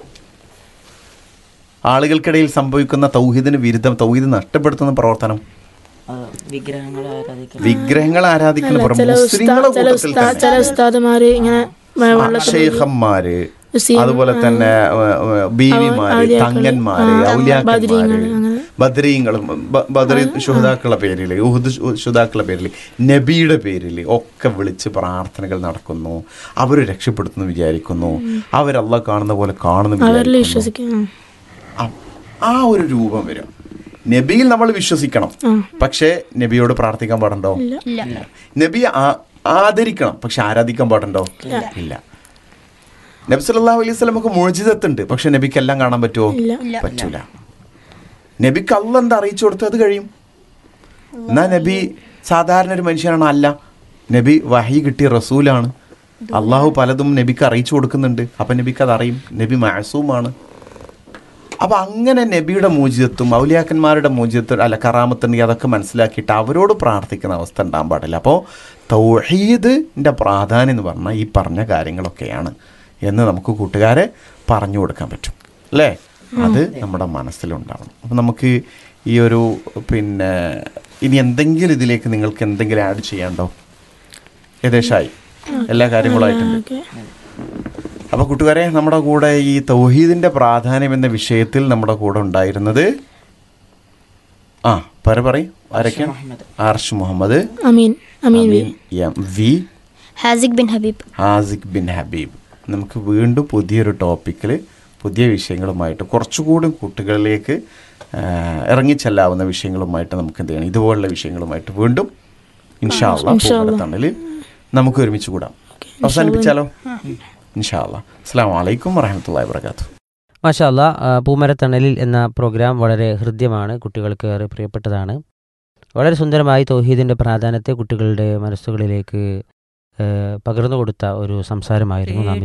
ആളുകൾക്കിടയിൽ സംഭവിക്കുന്ന തൗഹീദിന് വിരുദ്ധം തൗഹീദ് നഷ്ടപ്പെടുത്തുന്ന പ്രവർത്തനം അത് വിഗ്രഹങ്ങളെ ആരാധിക്കണം വിഗ്രഹങ്ങൾ ആരാധിക്കുന്ന പുറം ചില ഉസ്താ- മുസ്ലിങ്ങളെ ചില കൂട്ടത്തിൽ ഉസ്താ- തന്നെ ചില ഉസ്താദുമാര് ഇങ്ങനെ വെ- വെള്ളത്തിൽ ഷെയ്ഖന്മാര് ഉസീം, അതുപോലെ തന്നെ ഏഹ്, ഏഹ്, ബീവിമാര് ഔലിയാക്കള്, തങ്ങന്മാര് ആ, ഔലിയാക്കന്മാര് ബദരീങ്ങള്, അങ്ങനെ. ബദരീങ്ങളും ബ- ബദറി ശുഹതാക്കളുടെ പേരിൽ ഉഹുദ് ശു- ശുഹതാക്കളുടെ പേരിൽ നബിയുടെ പേരിൽ ഒക്കെ വിളിച്ച് പ്രാർത്ഥനകൾ നടക്കുന്നു അവർ രക്ഷപ്പെടുത്തുന്നു വിചാരിക്കുന്നു അവരല്ല കാണുന്ന പോലെ കാണുന്നു അവരിൽ വിചാരിക്കുന്നു വിശ്വസിക്കാം ആ, ആ ഒരു രൂപം വരും നബിയിൽ നമ്മൾ വിശ്വസിക്കണം പക്ഷേ നബിയോട് പ്രാർത്ഥിക്കാൻ പാടുണ്ടോ ഇല്ല നബിയെ ആ- ആദരിക്കണം പക്ഷെ ആരാധിക്കാൻ പാടുണ്ടോ ഇല്ല നബി സല്ലല്ലാഹു അലൈഹി സ്വലമക്ക് മോചിതത്തുണ്ട് പക്ഷെ നബിക്ക് എല്ലാം കാണാൻ പറ്റുമോ പറ്റൂല നബിക്ക് അല്ല എന്താ അറിയിച്ചു കൊടുത്തു അത് കഴിയും എന്നാ നബി സാധാരണ ഒരു മനുഷ്യനാണ് അല്ല നബി വഹി കിട്ടിയ റസൂലാണ് അള്ളാഹു പലതും നബിക്ക് അറിയിച്ചു കൊടുക്കുന്നുണ്ട് അപ്പം നബിക്ക് അത് അറിയും നബി മാസൂമാണ് അപ്പം അങ്ങനെ നബിയുടെ മൂജിതത്വം ഔലിയാക്കന്മാരുടെ മൂജിതത്വം അല്ല കറാമത്തുണ്ടെങ്കിൽ അതൊക്കെ മനസ്സിലാക്കിയിട്ട് അവരോട് പ്രാർത്ഥിക്കുന്ന അവസ്ഥ ഉണ്ടാകാൻ പാടില്ല അപ്പോൾ തൗഹീദിൻ്റെ പ്രാധാന്യം എന്ന് പറഞ്ഞാൽ ഈ പറഞ്ഞ കാര്യങ്ങളൊക്കെയാണ് എന്ന് നമുക്ക് കൂട്ടുകാരെ പറഞ്ഞു കൊടുക്കാൻ പറ്റും അല്ലേ അത് നമ്മുടെ മനസ്സിലുണ്ടാവണം അപ്പം നമുക്ക് ഈ ഒരു പിന്നെ ഇനി എന്തെങ്കിലും ഇതിലേക്ക് നിങ്ങൾക്ക് എന്തെങ്കിലും ആഡ് ചെയ്യാണ്ടോ ഏകദേശമായി എല്ലാ കാര്യങ്ങളുമായിട്ടുണ്ട് ഓക്കെ അപ്പോൾ കൂട്ടുകാരെ നമ്മുടെ കൂടെ ഈ തൗഹീദിൻ്റെ പ്രാധാന്യം എന്ന വിഷയത്തിൽ നമ്മുടെ കൂടെ ഉണ്ടായിരുന്നത് ആ പറ പറയും ആരൊക്കെയാണ് Muhammad Arsh Muhammad Amin Amin V Amin M V Hasiq bin Habib Hasiq bin Habib നമുക്ക് വീണ്ടും പുതിയൊരു ടോപ്പിക്കിൽ പുതിയ വിഷയങ്ങളുമായിട്ട് കുറച്ചുകൂടി കുട്ടികളിലേക്ക് ആ, ഇറങ്ങിച്ചെല്ലാവുന്ന വിഷയങ്ങളുമായിട്ട് നമുക്ക് എന്ത് ചെയ്യണം ഇതുപോലുള്ള വിഷയങ്ങളുമായിട്ട് വീണ്ടും ഇൻഷാല്ല തണലിൽ നമുക്ക് ഒരുമിച്ച് കൂടാം അവസാനിപ്പിച്ചാലോ ഇൻഷാല്ല അസ്സാം വലൈക്കും വറഹമത്തല്ലാ വാത്തു മാഷാല്ല പൂമരത്തണലിൽ എന്ന പ്രോഗ്രാം വളരെ ഹൃദ്യമാണ് കുട്ടികൾക്ക് ഏറെ പ്രിയപ്പെട്ടതാണ് വളരെ സുന്ദരമായി തൗഹീദിൻ്റെ പ്രാധാന്യത്തെ കുട്ടികളുടെ മനസ്സുകളിലേക്ക് ഏഹ്, പകർന്നു കൊടുത്ത ഒരു സംസാരമായിരുന്നു നാം